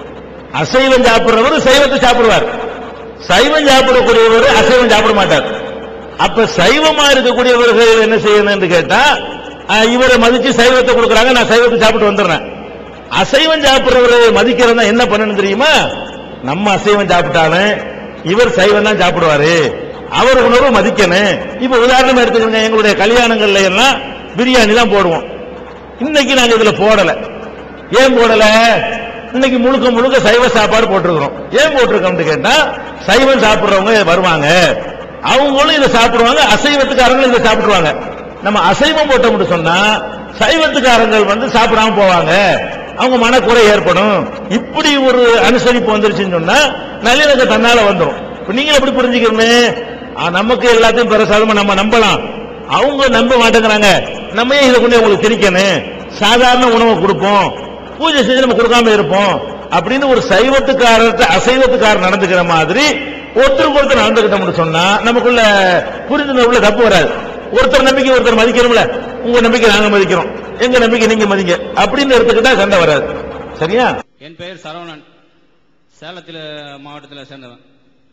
அசைவம் சாப்பிடுறவர் சைவத்தை சாப்பிடுவார் சைவம் சாப்பிடக்கூடியவர் அசைவம் சாப்பிட மாட்டார் அப்ப சைவமா இருக்கக்கூடியவர்கள் என்ன செய்யணும்னு கேட்டா அஹ், இவரை மதிச்சு சைவத்தை கொடுக்குறாங்க நான் சைவத்தை சாப்பிட்டு வந்துடுறேன் அசைவம் சாப்பிடுறவரை மதிக்கிறதா என்ன பண்ணணும் தெரியுமா நம்ம அசைவம் சாப்பிட்டாலும் இவர் சைவம் தான் சாப்பிடுவாரு அவர் உணவு மதிக்கணும் இப்ப உதாரணம் எடுத்துக்கோங்க எங்களுடைய கல்யாணங்கள்ல எல்லாம் பிரியாணி தான் போடுவோம் இன்னைக்கு நாங்க இதுல போடல ஏன் போடல இன்னைக்கு முழுக்க முழுக்க சைவ சாப்பாடு போட்டிருக்கிறோம் ஏன் போட்டிருக்கோம்னு கேட்டா சைவம் சாப்பிடுறவங்க வருவாங்க அவங்களும் இதை சாப்பிடுவாங்க அசைவத்துக்காரங்களும் இதை சாப்பிடுவாங்க நம்ம அசைவம் போட்டோம்னு சொன்னா சைவத்துக்காரங்கள் வந்து சாப்பிடாம போவாங்க அவங்க மனக்குறை ஏற்படும் இப்படி ஒரு அனுசரிப்பு வந்துருச்சுன்னு சொன்னா நல்லிணக்கம் தன்னால வந்துரும் இப்ப நீங்க எப்படி புரிஞ்சுக்கணுமே ஆ, நமக்கு எல்லாத்தையும் பிரசாதமா நம்ம நம்பலாம் அவங்க நம்ப மாட்டேங்கிறாங்க நம்ம ஏன் இதை கொண்டு உங்களுக்கு திணிக்கணும் சாதாரண உணவை கொடுப்போம் பூஜை செஞ்சு நம்ம கொடுக்காம இருப்போம் அப்படின்னு ஒரு சைவத்துக்காரர்கிட்ட அசைவத்துக்காரர் நடந்துக்கிற மாதிரி ஒருத்தருக்கு ஒருத்தர் நடந்துக்கிட்டோம்னு சொன்னா நமக்குள்ள புரிந்துணர்வுல தப்பு வராது ஒருத்தர் நம்பிக்கை ஒருத்தர் மதிக்கிறோம்ல உங்க நம்பிக்கை நாங்க மதிக்கிறோம் எங்க நம்பிக்கை நீங்க மதிங்க அப்படின்னு எடுத்துக்கிட்டா சண்டை வராது சரியா
என் பெயர் சரவணன் சேலத்தில் மாவட்டத்தில் சேர்ந்தவன்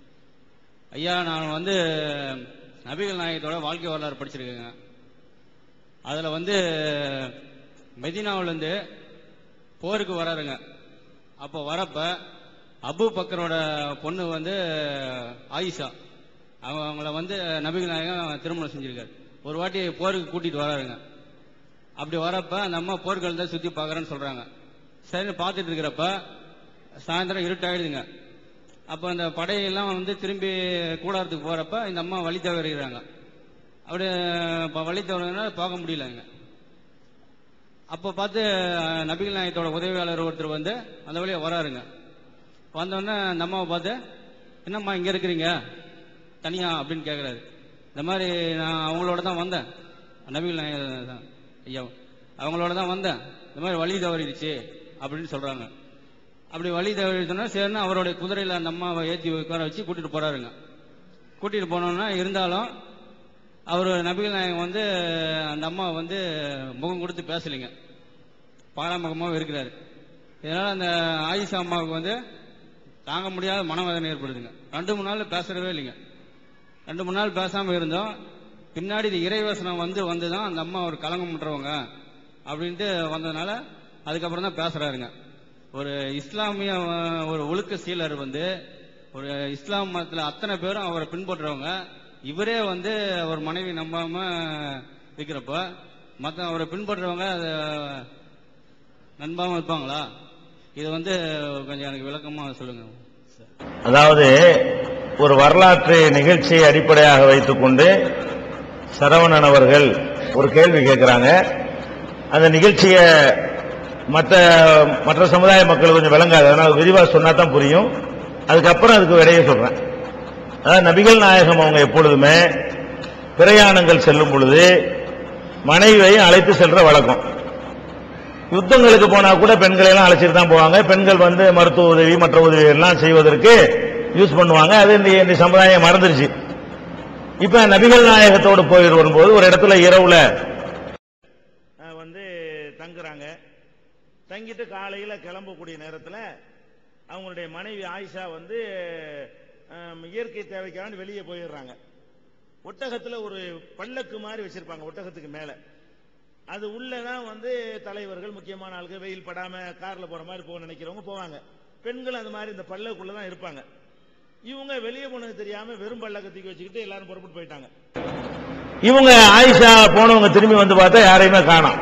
ஐயா நான் வந்து நபிகள் நாயகத்தோட வாழ்க்கை வரலாறு படிச்சிருக்கேங்க அதில் வந்து மெதினாவிலேருந்து போருக்கு வராருங்க அப்போ வரப்ப அபு பக்கரோட பொண்ணு வந்து ஆயிஷா அவங்க அவங்கள வந்து நபிகள் நாயகம் திருமணம் செஞ்சிருக்காரு ஒரு வாட்டி போருக்கு கூட்டிட்டு வராருங்க அப்படி வரப்ப அந்த அம்மா போர்க்களத்தை சுத்தி பார்க்கறேன்னு சொல்றாங்க சரின்னு பார்த்துட்டு இருக்கிறப்ப சாயந்தரம் இருட்டாயிடுதுங்க அப்ப அந்த படையெல்லாம் வந்து திரும்பி கூடாரத்துக்கு போறப்ப இந்த அம்மா வழி தவறுகிறாங்க அப்படி இப்ப வழி தவறுனா பார்க்க முடியலங்க அப்ப பார்த்து அஹ், நபிகள் நாயகத்தோட உதவியாளர் ஒருத்தர் வந்து அந்த வழியா வராருங்க வந்தோடனே அந்த அம்மாவை பார்த்து என்னம்மா இங்க இருக்கிறீங்க தனியா அப்படின்னு கேக்குறாரு இந்த மாதிரி நான் அவங்களோட தான் வந்தேன் நபிகள் நாயகம் தான் ஐயா அவங்களோட தான் வந்தேன் இந்த மாதிரி வழி தவறிடுச்சு அப்படின்னு சொல்றாங்க அப்படி வழி தவறிடுச்சுன்னா சரின்னு அவருடைய குதிரையில அந்த அம்மாவை ஏற்றி உட்கார வச்சு கூட்டிட்டு போறாருங்க கூட்டிட்டு போனோம்னா இருந்தாலும் அவர் நபிகள் நாயகம் வந்து அந்த அம்மா வந்து முகம் கொடுத்து பேசலைங்க பாராமுகமாகவும் இருக்கிறாரு இதனால அந்த ஆயிஷா அம்மாவுக்கு வந்து தாங்க முடியாத மனவேதனை ஏற்படுதுங்க ரெண்டு மூணு நாள் பேசுறவே இல்லைங்க ரெண்டு மூணு நாள் பேசாம இருந்தோம் பின்னாடி இது இறைவசனம் வந்து வந்துதான் அந்த அம்மா ஒரு கலங்கம் பண்றவங்க அப்படின்ட்டு வந்ததுனால அதுக்கப்புறம் தான் பேசுறாருங்க ஒரு இஸ்லாமிய அஹ், ஒரு ஒழுக்க சீலர் வந்து ஒரு இஸ்லாம் மதத்துல அத்தனை பேரும் அவரை பின்பற்றுறவங்க இவரே வந்து அவர் மனைவி நம்பாம இருக்கிறப்ப மத்த அவரை பின்பற்றுறவங்க அதை நண்பாம இருப்பாங்களா இது வந்து கொஞ்சம் எனக்கு விளக்கமா சொல்லுங்க
அதாவது ஒரு வரலாற்று நிகழ்ச்சியை அடிப்படையாக வைத்துக்கொண்டு சரவணன் அவர்கள் ஒரு கேள்வி கேட்கிறாங்க அந்த நிகழ்ச்சியை மற்ற மற்ற சமுதாய மக்கள் கொஞ்சம் விளங்காது அதனால விரிவா சொன்னா தான் புரியும் அதுக்கப்புறம் அதுக்கு விடையை சொல்றேன் அதாவது நபிகள் நாயகம் அவங்க எப்பொழுதுமே பிரயாணங்கள் செல்லும் பொழுது மனைவியையும் அழைத்து செல்ற வழக்கம் யுத்தங்களுக்கு போனா கூட பெண்களை எல்லாம் அழைச்சிட்டு தான் போவாங்க பெண்கள் வந்து மருத்துவ உதவி மற்ற உதவி எல்லாம் செய்வதற்கு யூஸ் பண்ணுவாங்க அது இந்த இந்த சமுதாயம் மறந்துருச்சு இப்ப நபிகள் நாயகத்தோடு போய் வரும்போது ஒரு இடத்துல இரவுல அஹ், வந்து தங்குறாங்க தங்கிட்டு காலையில கிளம்பக்கூடிய நேரத்துல அவங்களுடைய மனைவி ஆயிஷா வந்து அஹ், இயற்கை தேவைக்காக வெளியே போயிடுறாங்க ஒட்டகத்துல ஒரு பல்லக்கு மாதிரி வச்சிருப்பாங்க ஒட்டகத்துக்கு மேல அது உள்ளதான் வந்து தலைவர்கள் முக்கியமான ஆளுங்க வெயில் படாம கார்ல போற மாதிரி போக நினைக்கிறவங்க போவாங்க பெண்கள் அந்த மாதிரி இந்த பல்லக்குள்ள தான் இருப்பாங்க இவங்க வெளியே போனது தெரியாம வெறும் பல்லக்க தூக்கி வச்சுக்கிட்டு எல்லாரும் புறப்பட்டு போயிட்டாங்க இவங்க ஆயிஷா போனவங்க திரும்பி வந்து பார்த்தா யாரையுமே காணோம்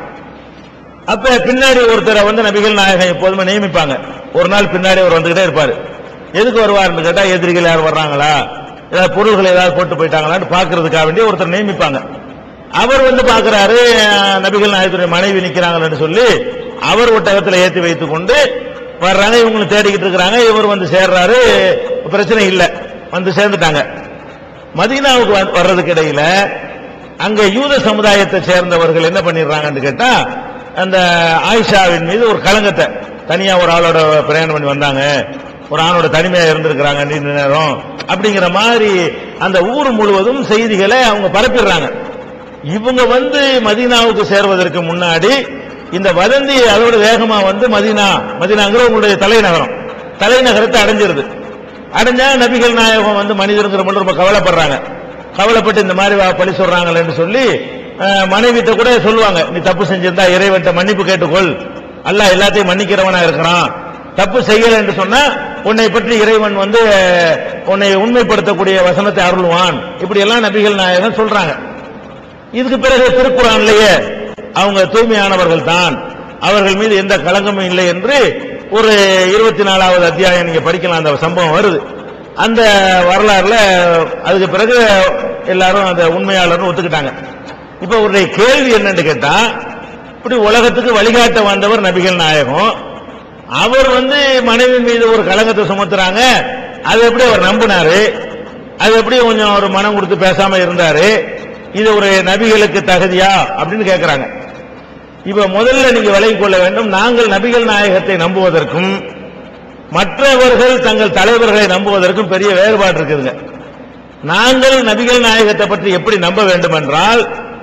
அப்ப பின்னாடி ஒருத்தரை வந்து நபிகள் நாயகம் எப்போதுமே நியமிப்பாங்க ஒரு நாள் பின்னாடி அவர் வந்துகிட்டே இருப்பாரு எதுக்கு வருவாருன்னு கேட்டா எதிரிகள் யார் வர்றாங்களா ஏதாவது பொருள்கள் ஏதாவது போட்டு போயிட்டாங்களான்னு பாக்குறதுக்காக வேண்டி ஒருத்தர் நியமிப்பாங்க அவர் வந்து பாக்குறாரு அஹ், நபிகள் நாயகத்துடைய மனைவி நிக்கிறாங்கன்னு சொல்லி அவர் ஒட்டகத்துல ஏத்தி வைத்துக் கொண்டு வர்றாங்க இவங்களும் தேடிக்கிட்டு இருக்கிறாங்க இவர் வந்து சேர்றாரு பிரச்சனை இல்ல வந்து சேர்ந்துட்டாங்க மதீனாவுக்கு வ- வர்றதுக்கு இடையில அங்க யூத சமுதாயத்தை சேர்ந்தவர்கள் என்ன பண்ணிடுறாங்கன்னு கேட்டா அந்த ஆயிஷாவின் மீது ஒரு களங்கத்தை தனியா ஒரு ஆளோட பிரயாணம் பண்ணி வந்தாங்க ஒரு ஆணோட தனிமையா இருந்திருக்கிறாங்க நீண்ட நேரம் அப்படிங்கிற மாதிரி அந்த ஊர் முழுவதும் செய்திகளை அவங்க பரப்பிடுறாங்க இவங்க வந்து மதீனாவுக்கு சேர்வதற்கு முன்னாடி இந்த வதந்தி அதோட வேகமா வந்து மதீனா மதீனாங்கிற உங்களுடைய தலைநகரம் தலைநகரத்தை அடைஞ்சிருது அடைஞ்சா நபிகள் நாயகம் வந்து மனிதருங்கிற மட்டும் ரொம்ப கவலைப்படுறாங்க கவலைப்பட்டு இந்த மாதிரி வா- பழி சொல்றாங்களேன்னு சொல்லி அஹ், மனைவிட்ட கூட சொல்லுவாங்க நீ தப்பு செஞ்சிருந்தா இறைவன்ட்ட மன்னிப்பு கேட்டுக்கொள் அல்லாஹ் எல்லாத்தையும் மன்னிக்கிறவனா இருக்கிறான் தப்பு செய்யல என்று சொன்னா உன்னை பற்றி இறைவன் வந்து அஹ், உன்னை உண்மைப்படுத்தக்கூடிய வசனத்தை அருள்வான் இப்படி எல்லாம் நபிகள் நாயகம் சொல்றாங்க இதுக்கு பிறகு திருக்குறான்லயே அவங்க தூய்மையானவர்கள் தான் அவர்கள் மீது எந்த களங்கமும் இல்லை என்று ஒரு இருபத்தி நாலாவது அத்தியாயம் நீங்க படிக்கலாம் அந்த சம்பவம் வருது அந்த வரலாறுல அதுக்கு பிறகு எல்லாரும் அந்த உண்மையாளர்னு ஒத்துக்கிட்டாங்க இப்ப ஒரு கேள்வி என்னன்னு கேட்டா இப்படி உலகத்துக்கு வழிகாட்ட வந்தவர் நபிகள் நாயகம் அவர் வந்து மனைவி மீது ஒரு கலங்கத்தை சுமத்துறாங்க அது எப்படி அவர் நம்பினாரு அது எப்படி கொஞ்சம் ஒரு மனம் கொடுத்து பேசாம இருந்தாரு இது ஒரு நபிகளுக்கு தகுதியா அப்படின்னு கேட்கிறாங்க இப்ப முதல்ல நீங்க விலகிக் கொள்ள வேண்டும் நாங்கள் நபிகள் நாயகத்தை நம்புவதற்கும் மற்றவர்கள் தங்கள் தலைவர்களை நம்புவதற்கும் பெரிய வேறுபாடு இருக்குதுங்க நாங்கள் நபிகள் நாயகத்தை பற்றி எப்படி நம்ப வேண்டும் என்றால்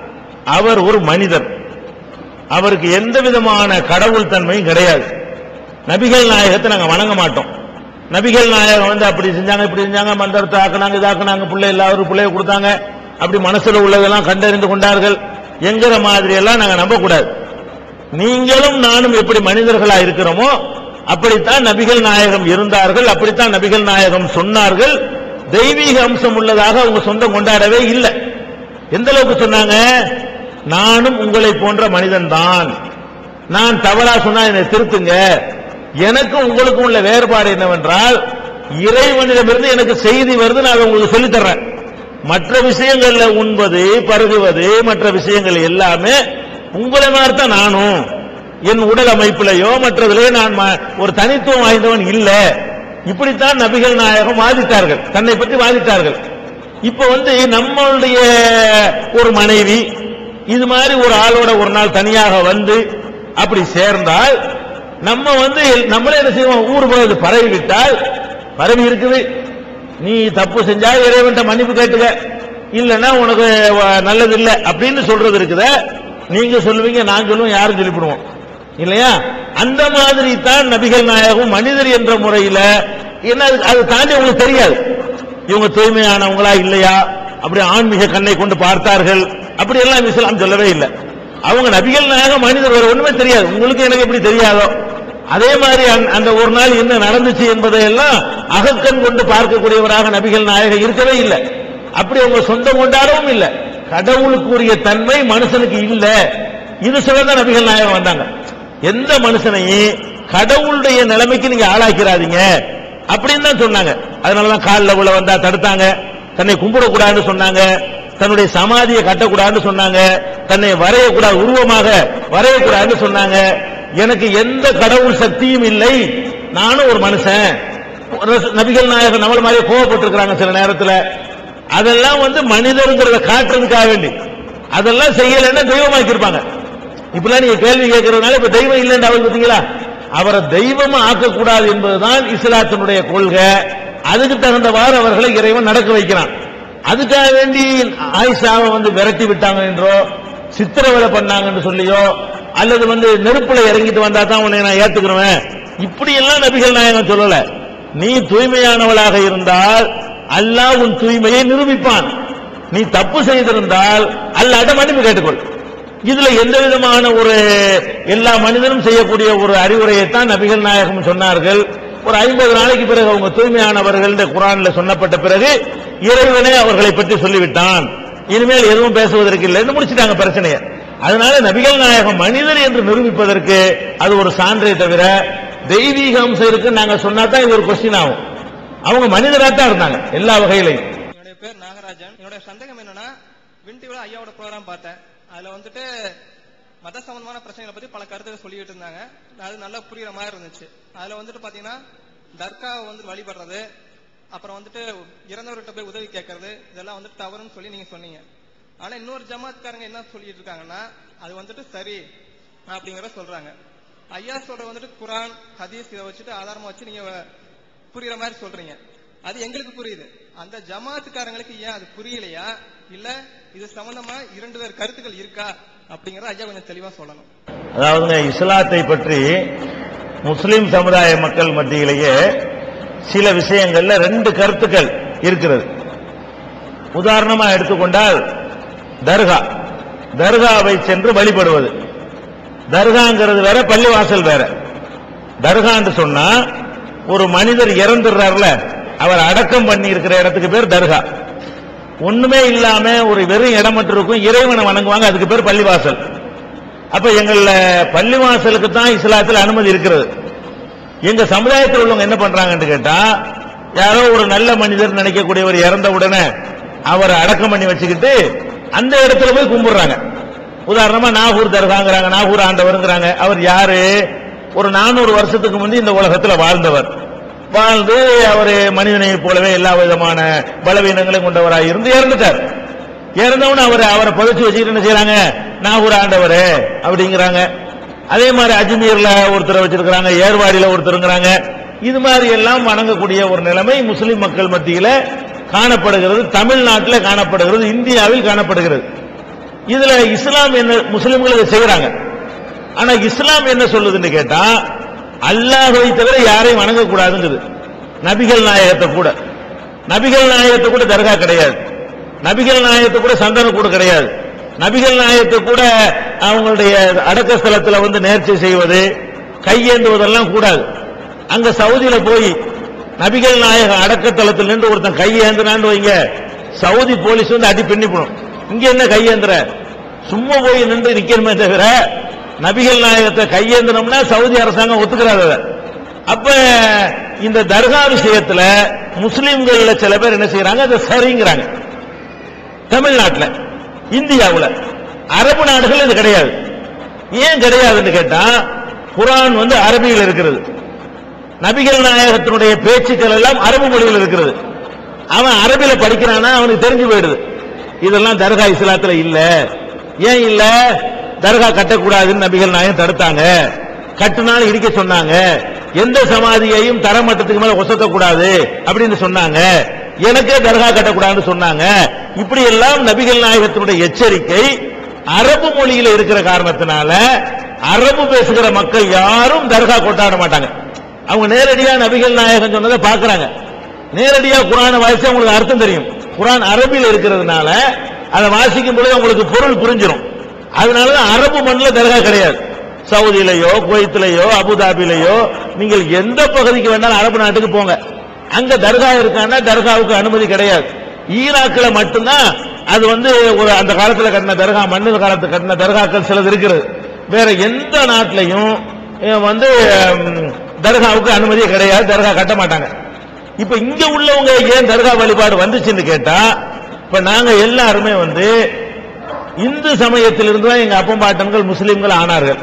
அவர் ஒரு மனிதர் அவருக்கு எந்த விதமான கடவுள் தன்மையும் கிடையாது நபிகள் நாயகத்தை நாங்க வணங்க மாட்டோம் நபிகள் நாயகம் வந்து அப்படி செஞ்சாங்க இப்படி செஞ்சாங்க மந்திரத்தை ஆக்குனாங்க இதாக்குனாங்க பிள்ளை எல்லாரும் பிள்ளைய கொடுத்தாங்க அப்படி மனசுல உள்ளதெல்லாம் கண்டறிந்து கொண்டார்கள் என்கிற மாதிரி எல்லாம் நாங்க நம்பக்கூடாது நீங்களும் நானும் எப்படி மனிதர்களா இருக்கிறோமோ அப்படித்தான் நபிகள் நாயகம் இருந்தார்கள் அப்படித்தான் நபிகள் நாயகம் சொன்னார்கள் தெய்வீக அம்சம் உள்ளதாக அவங்க சொந்தம் கொண்டாடவே இல்லை எந்த அளவுக்கு சொன்னாங்க நானும் உங்களை போன்ற மனிதன் தான் நான் தவறா சொன்னா என்னை திருத்துங்க எனக்கும் உங்களுக்கும் உள்ள வேறுபாடு என்னவென்றால் இறைவனிடமிருந்து எனக்கு செய்தி வருது நான் அதை உங்களுக்கு சொல்லித் தர்றேன் மற்ற விஷயங்கள்ல உண்பது பருகுவது மற்ற விஷயங்கள் எல்லாமே உங்களை மாதிரி தான் நானும் என் உடல் அமைப்பிலேயோ மற்றதிலேயோ நான் ம- ஒரு தனித்துவம் வாய்ந்தவன் இல்ல இப்படித்தான் நபிகள் நாயகம் வாதித்தார்கள் தன்னை பற்றி வாதித்தார்கள் இப்ப வந்து நம்மளுடைய ஒரு மனைவி இது மாதிரி ஒரு ஆளோட ஒரு நாள் தனியாக வந்து அப்படி சேர்ந்தால் நம்ம வந்து நம்மளே என்ன செய்வோம் ஊர் போது பரவி விட்டால் பரவி இருக்குது நீ தப்பு செஞ்சா இறைவன்ட்ட மன்னிப்பு கேட்டுக்க இல்லன்னா உனக்கு வ- நல்லது இல்ல அப்படின்னு சொல்றது இருக்குத நீங்க சொல்லுவீங்க நான் சொல்லுவேன் யாரும் சொல்லிவிடுவோம் இல்லையா அந்த மாதிரி தான் நபிகள் நாயகம் மனிதர் என்ற முறையில என்ன அது- அது தாண்டி உங்களுக்கு தெரியாது இவங்க தூய்மையானவங்களா இல்லையா அப்படி ஆன்மீக கண்ணை கொண்டு பார்த்தார்கள் அப்படி எல்லாம் இஸ்லாம் சொல்லவே இல்லை அவங்க நபிகள் நாயகம் மனிதர் வேற ஒண்ணுமே தெரியாது உங்களுக்கு எனக்கு எப்படி தெரியாதோ அதே மாதிரி அந்த- அந்த ஒரு நாள் என்ன நடந்துச்சு என்பதை எல்லாம் அகக்கண் கொண்டு பார்க்கக்கூடியவராக நபிகள் நாயகம் இருக்கவே இல்லை அப்படி அவங்க சொந்தம் கொண்டாடவும் இல்லை கடவுளுக்குரிய தன்மை மனுஷனுக்கு இல்ல இது சொல்லதான் நபிகள் நாயகம் வந்தாங்க எந்த மனுஷனையும் கடவுளுடைய நிலைமைக்கு நீங்க ஆளாக்கிறாதீங்க அப்படின்னு தான் சொன்னாங்க அதனாலதான் காலில் உள்ள வந்தா தடுத்தாங்க தன்னை கும்பிடக்கூடாதுன்னு சொன்னாங்க தன்னுடைய சமாதியை கட்டக்கூடாதுன்னு சொன்னாங்க தன்னை வரையக்கூடாது உருவமாக வரையக்கூடாதுன்னு சொன்னாங்க எனக்கு எந்த கடவுள் சக்தியும் இல்லை நானும் ஒரு மனுஷன் ரச- நபிகள் நாயகன் நம்மள மாதிரி கோவப்பட்டிருக்கிறாங்க சில நேரத்துல அதெல்லாம் வந்து மனிதருங்கிறத காட்டுறதுக்காக வேண்டி அதெல்லாம் செய்யலைன்னா தெய்வமாக்கி இருப்பாங்க இப்பெல்லாம் நீங்க கேள்வி கேட்கறதுனால இப்ப தெய்வம் இல்லைன்னு அவள் பார்த்தீங்களா அவரை தெய்வமா ஆக்கக்கூடாது என்பதுதான் இஸ்லாத்தினுடைய கொள்கை அதுக்கு தகுந்தவாறு அவர்களை இறைவன் நடக்க வைக்கிறான் அதுக்காக வேண்டி ஆயிஷாவை வந்து விரட்டி விட்டாங்க என்றோ சித்திரவதை பண்ணாங்கன்னு சொல்லியோ அல்லது வந்து நெருப்புல இறங்கிட்டு வந்தா தான் உன்னை நான் ஏத்துக்கிறேன் இப்படி எல்லாம் நபிகள் நாயகம் சொல்லல நீ தூய்மையானவளாக இருந்தால் அல்லாஹ் உன் தூய்மையை நிரூபிப்பான் நீ தப்பு செய்திருந்தால் அல்லாட்ட மன்னிப்பு கேட்டுக்கொள் இதுல எந்த விதமான ஒரு எல்லா மனிதனும் செய்யக்கூடிய ஒரு அறிவுரையைத்தான் நபிகள் நாயகம் சொன்னார்கள் ஒரு ஐம்பது நாளைக்கு பிறகு அவங்க தூய்மையானவர்கள் இந்த குரான்ல சொன்னப்பட்ட பிறகு இறைவனே அவர்களை பற்றி சொல்லிவிட்டான் இனிமேல் எதுவும் பேசுவதற்கு இல்லைன்னு முடிச்சிட்டாங்க பிரச்சனையை அதனால நபிகள் நாயகம் மனிதர் என்று நிரூபிப்பதற்கு அது ஒரு சான்றே தவிர தெய்வீக அம்சம் இருக்கு நாங்க சொன்னா தான் இது ஒரு கொஸ்டின் ஆகும் அவங்க மனிதராக தான் இருந்தாங்க எல்லா வகையிலையும்
என்னுடைய பேர் நாகராஜன் என்னோட சந்தேகம் என்னன்னா விண்டிவில ஐயாவோட ப்ரோக்ராம் பார்த்தேன் அதுல வந்துட்டு மத சம்பந்தமான பிரச்சனைகளை பத்தி பல கருத்துக்கள் சொல்லிட்டு இருந்தாங்க அது நல்லா புரியுற மாதிரி இருந்துச்சு அதுல வந்துட்டு பாத்தீங்கன்னா தர்காவை வந்து வழிபடுறது அப்புறம் வந்துட்டு இறந்தவர்கிட்ட போய் உதவி கேட்கறது இதெல்லாம் வந்துட்டு தவறுன்னு சொல்லி நீங்க சொன்னீங்க ஆனா இன்னொரு ஜமாத்காரங்க என்ன சொல்லிட்டு இருக்காங்கன்னா அது வந்துட்டு சரி அப்படிங்கறத சொல்றாங்க ஐயா சொல்ற வந்துட்டு குரான் ஹதீஸ் இதை வச்சுட்டு ஆதாரமா வச்சு நீங்க புரியுற மாதிரி சொல்றீங்க அது எங்களுக்கு புரியுது அந்த ஜமாத்துக்காரங்களுக்கு ஏன் அது புரியலையா இல்ல இது சம்பந்தமா இரண்டு பேர் கருத்துக்கள் இருக்கா அப்படிங்கறத ஐயா கொஞ்சம் தெளிவா சொல்லணும்
அதாவதுங்க இஸ்லாத்தை பற்றி முஸ்லிம் சமுதாய மக்கள் மத்தியிலேயே சில விஷயங்கள்ல ரெண்டு கருத்துக்கள் இருக்கிறது உதாரணமா எடுத்துக்கொண்டால் தர்கா தர்காவை சென்று வழிபடுவது தர்காங்கிறது வேற பள்ளிவாசல் வேற தர்கான்னு சொன்னா ஒரு மனிதர் இறந்துடுறாருல அவர் அடக்கம் பண்ணி இருக்கிற இடத்துக்கு பேர் தர்கா ஒண்ணுமே இல்லாம ஒரு வெறும் இடம் மட்டும் இருக்கும் இறைவனை வணங்குவாங்க அதுக்கு பேர் பள்ளிவாசல் அப்ப எங்கள பள்ளிவாசலுக்கு தான் இஸ்லாத்தில் அனுமதி இருக்கிறது எங்க சமுதாயத்தில் உள்ளவங்க என்ன பண்றாங்கன்னு கேட்டா யாரோ ஒரு நல்ல மனிதர் நினைக்கக்கூடியவர் இறந்த உடனே அவரை அடக்கம் பண்ணி வச்சுக்கிட்டு அந்த இடத்துல போய் கும்பிடுறாங்க உதாரணமா நாகூர் தர்காங்கிறாங்க நாகூர் ஆண்டவருங்கிறாங்க அவர் யாரு ஒரு நானூறு வருஷத்துக்கு முந்தி இந்த உலகத்துல வாழ்ந்தவர் வாழ்ந்து அவர் மனிதனை போலவே எல்லா விதமான பலவீனங்களையும் கொண்டவராக இருந்து இறந்துட்டார் இறந்தவன அவர் அவரை புதைச்சு வச்சுக்கிட்டு என்ன செய்யறாங்க நாகூர் ஆண்டவர் அப்படிங்கிறாங்க அதே மாதிரி அஜ்மீர்ல ஒருத்தரை வச்சிருக்கிறாங்க ஏர்வாடியில ஒருத்தருங்கிறாங்க இது மாதிரி எல்லாம் வணங்கக்கூடிய ஒரு நிலைமை முஸ்லிம் மக்கள் மத்தியில காணப்படுகிறது தமிழ்நாட்டில் காணப்படுகிறது இந்தியாவில் காணப்படுகிறது இதுல இஸ்லாம் என்ன முஸ்லிம்கள் இதை செய்யறாங்க ஆனா இஸ்லாம் என்ன சொல்லுதுன்னு கேட்டா அல்லாஹ்வை தவிர யாரையும் வணங்கக்கூடாதுங்குது நபிகள் நாயகத்தை கூட நபிகள் நாயகத்தை கூட தர்கா கிடையாது நபிகள் நாயகத்தை கூட சந்தன கூட கிடையாது நபிகள் நாயகத்தை கூட அவங்களுடைய அடக்க ஸ்தலத்துல வந்து நேர்ச்சி செய்வது கையேந்துவதெல்லாம் கூடாது அங்க சவுதியில போய் நபிகள் நாயக அடக்கத்தலத்தில் நின்று ஒருத்தன் கையேந்தினான்னு வைங்க சவுதி போலீஸ் வந்து அடி பின்னிப்படும் இங்க என்ன கையேந்திர சும்மா போய் நின்று நிக்கணுமே தவிர நபிகள் நாயகத்தை கையேந்தினோம்னா சவுதி அரசாங்கம் ஒத்துக்கிறாங்க அதை. அப்ப இந்த தர்கா விஷயத்துல முஸ்லிம்கள்ல சில பேர் என்ன செய்யறாங்க அதை சரிங்கிறாங்க தமிழ்நாட்டுல இந்தியாவுல அரபு நாடுகள் இது கிடையாது ஏன் கிடையாதுன்னு கேட்டா குரான் வந்து அரபியில் இருக்கிறது நபிகள் நாயகத்தினுடைய பேச்சுக்கள் எல்லாம் அரபு மொழியில் இருக்கிறது அவன் அரபில படிக்கிறானா அவனுக்கு தெரிஞ்சு போயிடுது இதெல்லாம் தர்கா இஸ்லாத்துல இல்ல ஏன் இல்ல தர்கா கட்டக்கூடாதுன்னு நபிகள் நாயகம் தடுத்தாங்க கட்டுனாலும் இடிக்க சொன்னாங்க எந்த சமாதியையும் தரமட்டத்துக்கு மேல ஒசத்த கூடாது அப்படின்னு சொன்னாங்க எனக்கே தர்கா கட்டக்கூடாதுன்னு சொன்னாங்க இப்படி எல்லாம் நபிகள் நாயகத்தினுடைய எச்சரிக்கை அரபு மொழியில இருக்கிற காரணத்தினால அரபு பேசுகிற மக்கள் யாரும் தர்கா கொண்டாட மாட்டாங்க அவங்க நேரடியா நபிகள் நாயகம் சொன்னதை பாக்குறாங்க நேரடியா குரானை வாசிச்சா உங்களுக்கு அர்த்தம் தெரியும் குரான் அரபியில் இருக்கிறதுனால அதை வாசிக்கும் பொழுது உங்களுக்கு பொருள் புரிஞ்சிடும் அதனாலதான் அரபு மண்ணில் தர்கா கிடையாது சவுதியிலேயோ குவைத்திலேயோ அபுதாபிலேயோ நீங்கள் எந்த பகுதிக்கு வேணாலும் அரபு நாட்டுக்கு போங்க அங்க தர்கா இருக்கான்னா தர்காவுக்கு அனுமதி கிடையாது ஈராக்கில் மட்டும்தான் அது வந்து ஒரு அந்த காலத்துல கட்டின தர்கா மண்ணு காலத்துல கட்டின தர்காக்கள் சிலது இருக்கிறது வேற எந்த நாட்டிலையும் அஹ், வந்து ம், தர்காவுக்கு அனுமதி கிடையாது தர்கா கட்ட மாட்டாங்க இப்ப இங்க உள்ளவங்க ஏன் தர்கா வழிபாடு வந்துச்சுன்னு கேட்டா இப்ப நாங்க எல்லாருமே வந்து இந்து சமயத்திலிருந்து தான் எங்க அப்பம் பாட்டன்கள் முஸ்லிம்கள் ஆனார்கள்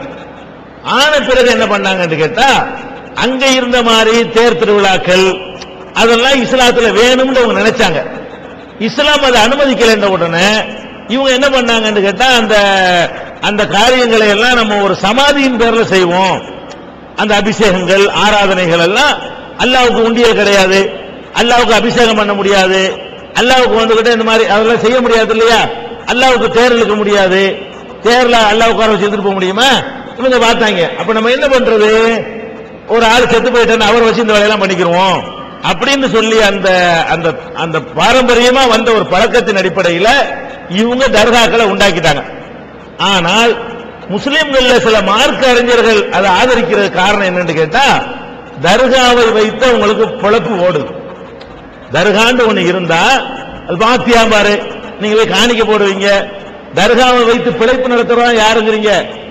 ஆன பிறகு என்ன பண்ணாங்கன்னு கேட்டா அங்க இருந்த மாதிரி தேர் திருவிழாக்கள் அதெல்லாம் இஸ்லாத்துல வேணும்னு அவங்க நினைச்சாங்க இஸ்லாம் அதை அனுமதிக்கலைன்ற உடனே இவங்க என்ன பண்ணாங்கன்னு கேட்டா அந்த அந்த காரியங்களை எல்லாம் நம்ம ஒரு சமாதியின் பேர்ல செய்வோம் அந்த அபிஷேகங்கள் ஆராதனைகள் எல்லாம் அல்லாவுக்கு உண்டியல் கிடையாது அல்லாவுக்கு அபிஷேகம் பண்ண முடியாது அல்லாவுக்கு வந்துகிட்டு இந்த மாதிரி அதெல்லாம் செய்ய முடியாது இல்லையா அல்லாவுக்கு தேர் இழுக்க முடியாது தேர்ல அல்லாவுக்கு உட்கார வச்சு எடுத்துட்டு போக முடியுமா இவங்க பார்த்தாங்க அப்ப நம்ம என்ன பண்றது ஒரு ஆள் செத்து போயிட்டான்னு அவர் வச்சு இந்த வேலையெல்லாம் பண்ணிக்கிறோம் அப்படின்னு சொல்லி அந்த அந்த அந்த பாரம்பரியமா வந்த ஒரு பழக்கத்தின் அடிப்படையில் இவங்க தர்காக்களை உண்டாக்கிட்டாங்க ஆனால் முஸ்லிம்கள்ல சில மார்க்க அறிஞர்கள் அதை ஆதரிக்கிறது காரணம் என்னன்னு கேட்டா தர்காவை வைத்து உங்களுக்கு பொழப்பு ஓடுது தர்கான்னு ஒண்ணு இருந்தா அது பாத்தியா பாரு நீங்க போய் காணிக்க போடுவீங்க தர்காவை வைத்து பிழைப்பு நடத்துறோம் யாருங்கிறீங்க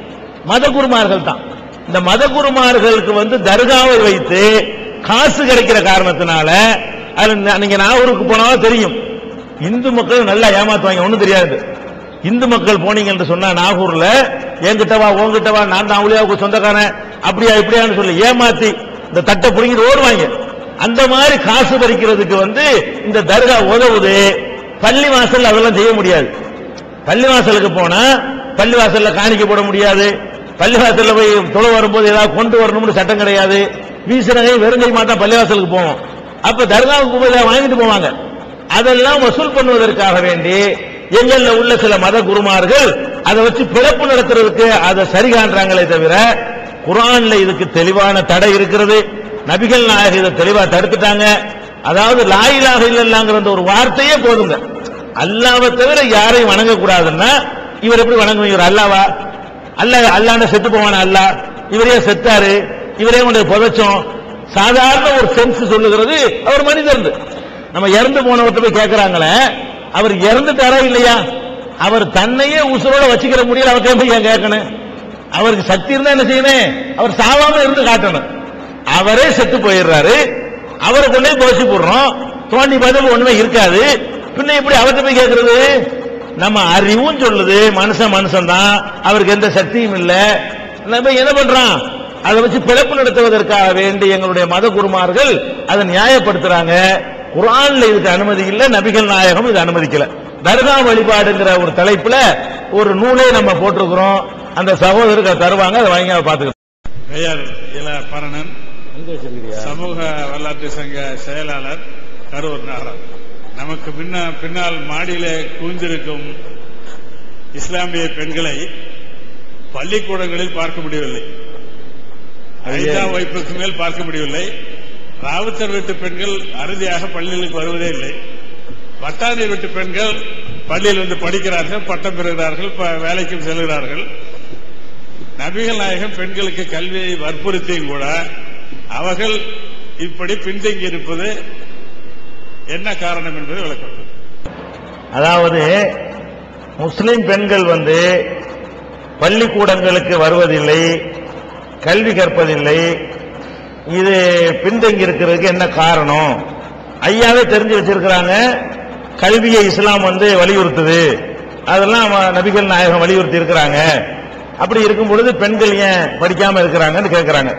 மத குருமார்கள் தான் இந்த மத குருமார்களுக்கு வந்து தர்காவை வைத்து காசு கிடைக்கிற காரணத்தினால அது ந- நீங்க நாகூருக்கு போனாலும் தெரியும் இந்து மக்கள் நல்லா ஏமாத்துவாங்க ஒண்ணும் தெரியாது இந்து மக்கள் போனீங்க என்று சொன்னா நாகூர்ல என்கிட்ட வா உன்கிட்ட வா நான் தான் அவளியாவுக்கு சொந்தக்காரன் அப்படியா இப்படியான்னு சொல்லி ஏமாத்தி இந்த தட்டை புடிங்கிட்டு ஓடுவாங்க அந்த மாதிரி காசு பறிக்கிறதுக்கு வந்து இந்த தர்கா உதவுது பள்ளி வாசல் அதெல்லாம் செய்ய முடியாது பள்ளி வாசலுக்கு போனா பள்ளி வாசல்ல காணிக்க போட முடியாது பள்ளி வாசல்ல போய் தொலை வரும்போது ஏதாவது கொண்டு வரணும்னு சட்டம் கிடையாது வீசுறகை வெறுங்கை மாட்டா பள்ளி வாசலுக்கு போவோம் அப்ப தர்காவுக்கு போய் ஏதாவது வாங்கிட்டு போவாங்க அதெல்லாம் வசூல் பண்ணுவதற்காக வேண்டி எங்கள்ல உள்ள சில மத குருமார்கள் அதை வச்சு பிறப்பு நடத்துறதுக்கு அதை சரி காண்றாங்களே தவிர குரான்ல இதுக்கு தெளிவான தடை இருக்கிறது நபிகள் நாயகம் இதை தெளிவா தடுத்துட்டாங்க அதாவது லாயிலாக இல்லல்லாங்கிற அந்த ஒரு வார்த்தையே போதுங்க அல்லாவை தவிர யாரையும் வணங்க கூடாதுன்னா இவர் எப்படி வணங்குவீங்க இவர் அல்லாவா அல்ல அல்லாண்ட செத்து போவான அல்லா இவரே செத்தாரு இவரே கொண்டு புதைச்சோம் சாதாரண ஒரு சென்ஸ் சொல்லுகிறது அவர் மனிதர் நம்ம இறந்து போனவர்கிட்ட போய் கேட்கறாங்களே அவர் இறந்துட்டாரா இல்லையா அவர் தன்னையே உசுரோட வச்சுக்கிற முடியல அவர்கிட்ட போய் ஏன் கேட்கணும் அவருக்கு சக்தி இருந்தா என்ன செய்யணும் அவர் சாவாம இருந்து காட்டணும் அவரே செத்து போயிடுறாரு அவரை கொண்டு போய் போச்சு போடுறோம் தோண்டி பார்த்து ஒண்ணுமே இருக்காது பின்ன இப்படி அவர்கிட்ட போய் கேட்கறது நம்ம அறிவும் சொல்லுது மனுஷன் மனுஷன் தான் அவருக்கு எந்த சக்தியும் இல்ல நம்ம என்ன பண்றோம் அதை வச்சு பிழைப்பு நடத்துவதற்காக வேண்டி எங்களுடைய மத குருமார்கள் அதை நியாயப்படுத்துறாங்க குர்ஆன்ல இதுக்கு அனுமதி இல்ல நபிகள் நாயகம் இது அனுமதிக்கல தர்கா வழிபாடுங்கிற ஒரு தலைப்புல ஒரு நூலே நம்ம போட்டிருக்கிறோம் அந்த சகோதரருக்கு அதை தருவாங்க அதை வாங்கி அதை பாத்துக்கிறோம்
பெயர் இல பரணன் சமூக வரலாற்று சங்க செயலாளர் கரூர் நகரம் நமக்கு பின்ன பின்னால் மாடியிலே கூந்திருக்கும் இஸ்லாமிய பெண்களை பள்ளிக்கூடங்களில் பார்க்க முடியவில்லை ஐந்தாம் வகுப்புக்கு மேல் பார்க்க முடியவில்லை ராவுத்தர் வீட்டு பெண்கள் அறுதியாக பள்ளிகளுக்கு வருவதே இல்லை வட்டாரியர் வீட்டு பெண்கள் பள்ளியில் வந்து படிக்கிறார்கள் பட்டம் பெறுகிறார்கள் ப- வேலைக்கும் செல்கிறார்கள் நபிகள் நாயகம் பெண்களுக்கு கல்வியை வற்புறுத்தியும் கூட அவர்கள் இப்படி பின்தங்கி இருப்பது என்ன காரணம் என்பதை விளக்கம்
அதாவது முஸ்லிம் பெண்கள் வந்து பள்ளிக்கூடங்களுக்கு வருவதில்லை கல்வி கற்பதில்லை இது பின்தங்கி இருக்கிறதுக்கு என்ன காரணம் ஐயாவே தெரிஞ்சு வச்சிருக்கிறாங்க கல்வியை இஸ்லாம் வந்து வலியுறுத்துது அதெல்லாம் அவ- நபிகள் நாயகம் வலியுறுத்தி இருக்கிறாங்க அப்படி இருக்கும் பொழுது பெண்கள் ஏன் படிக்காம இருக்கிறாங்கன்னு கேட்கிறாங்க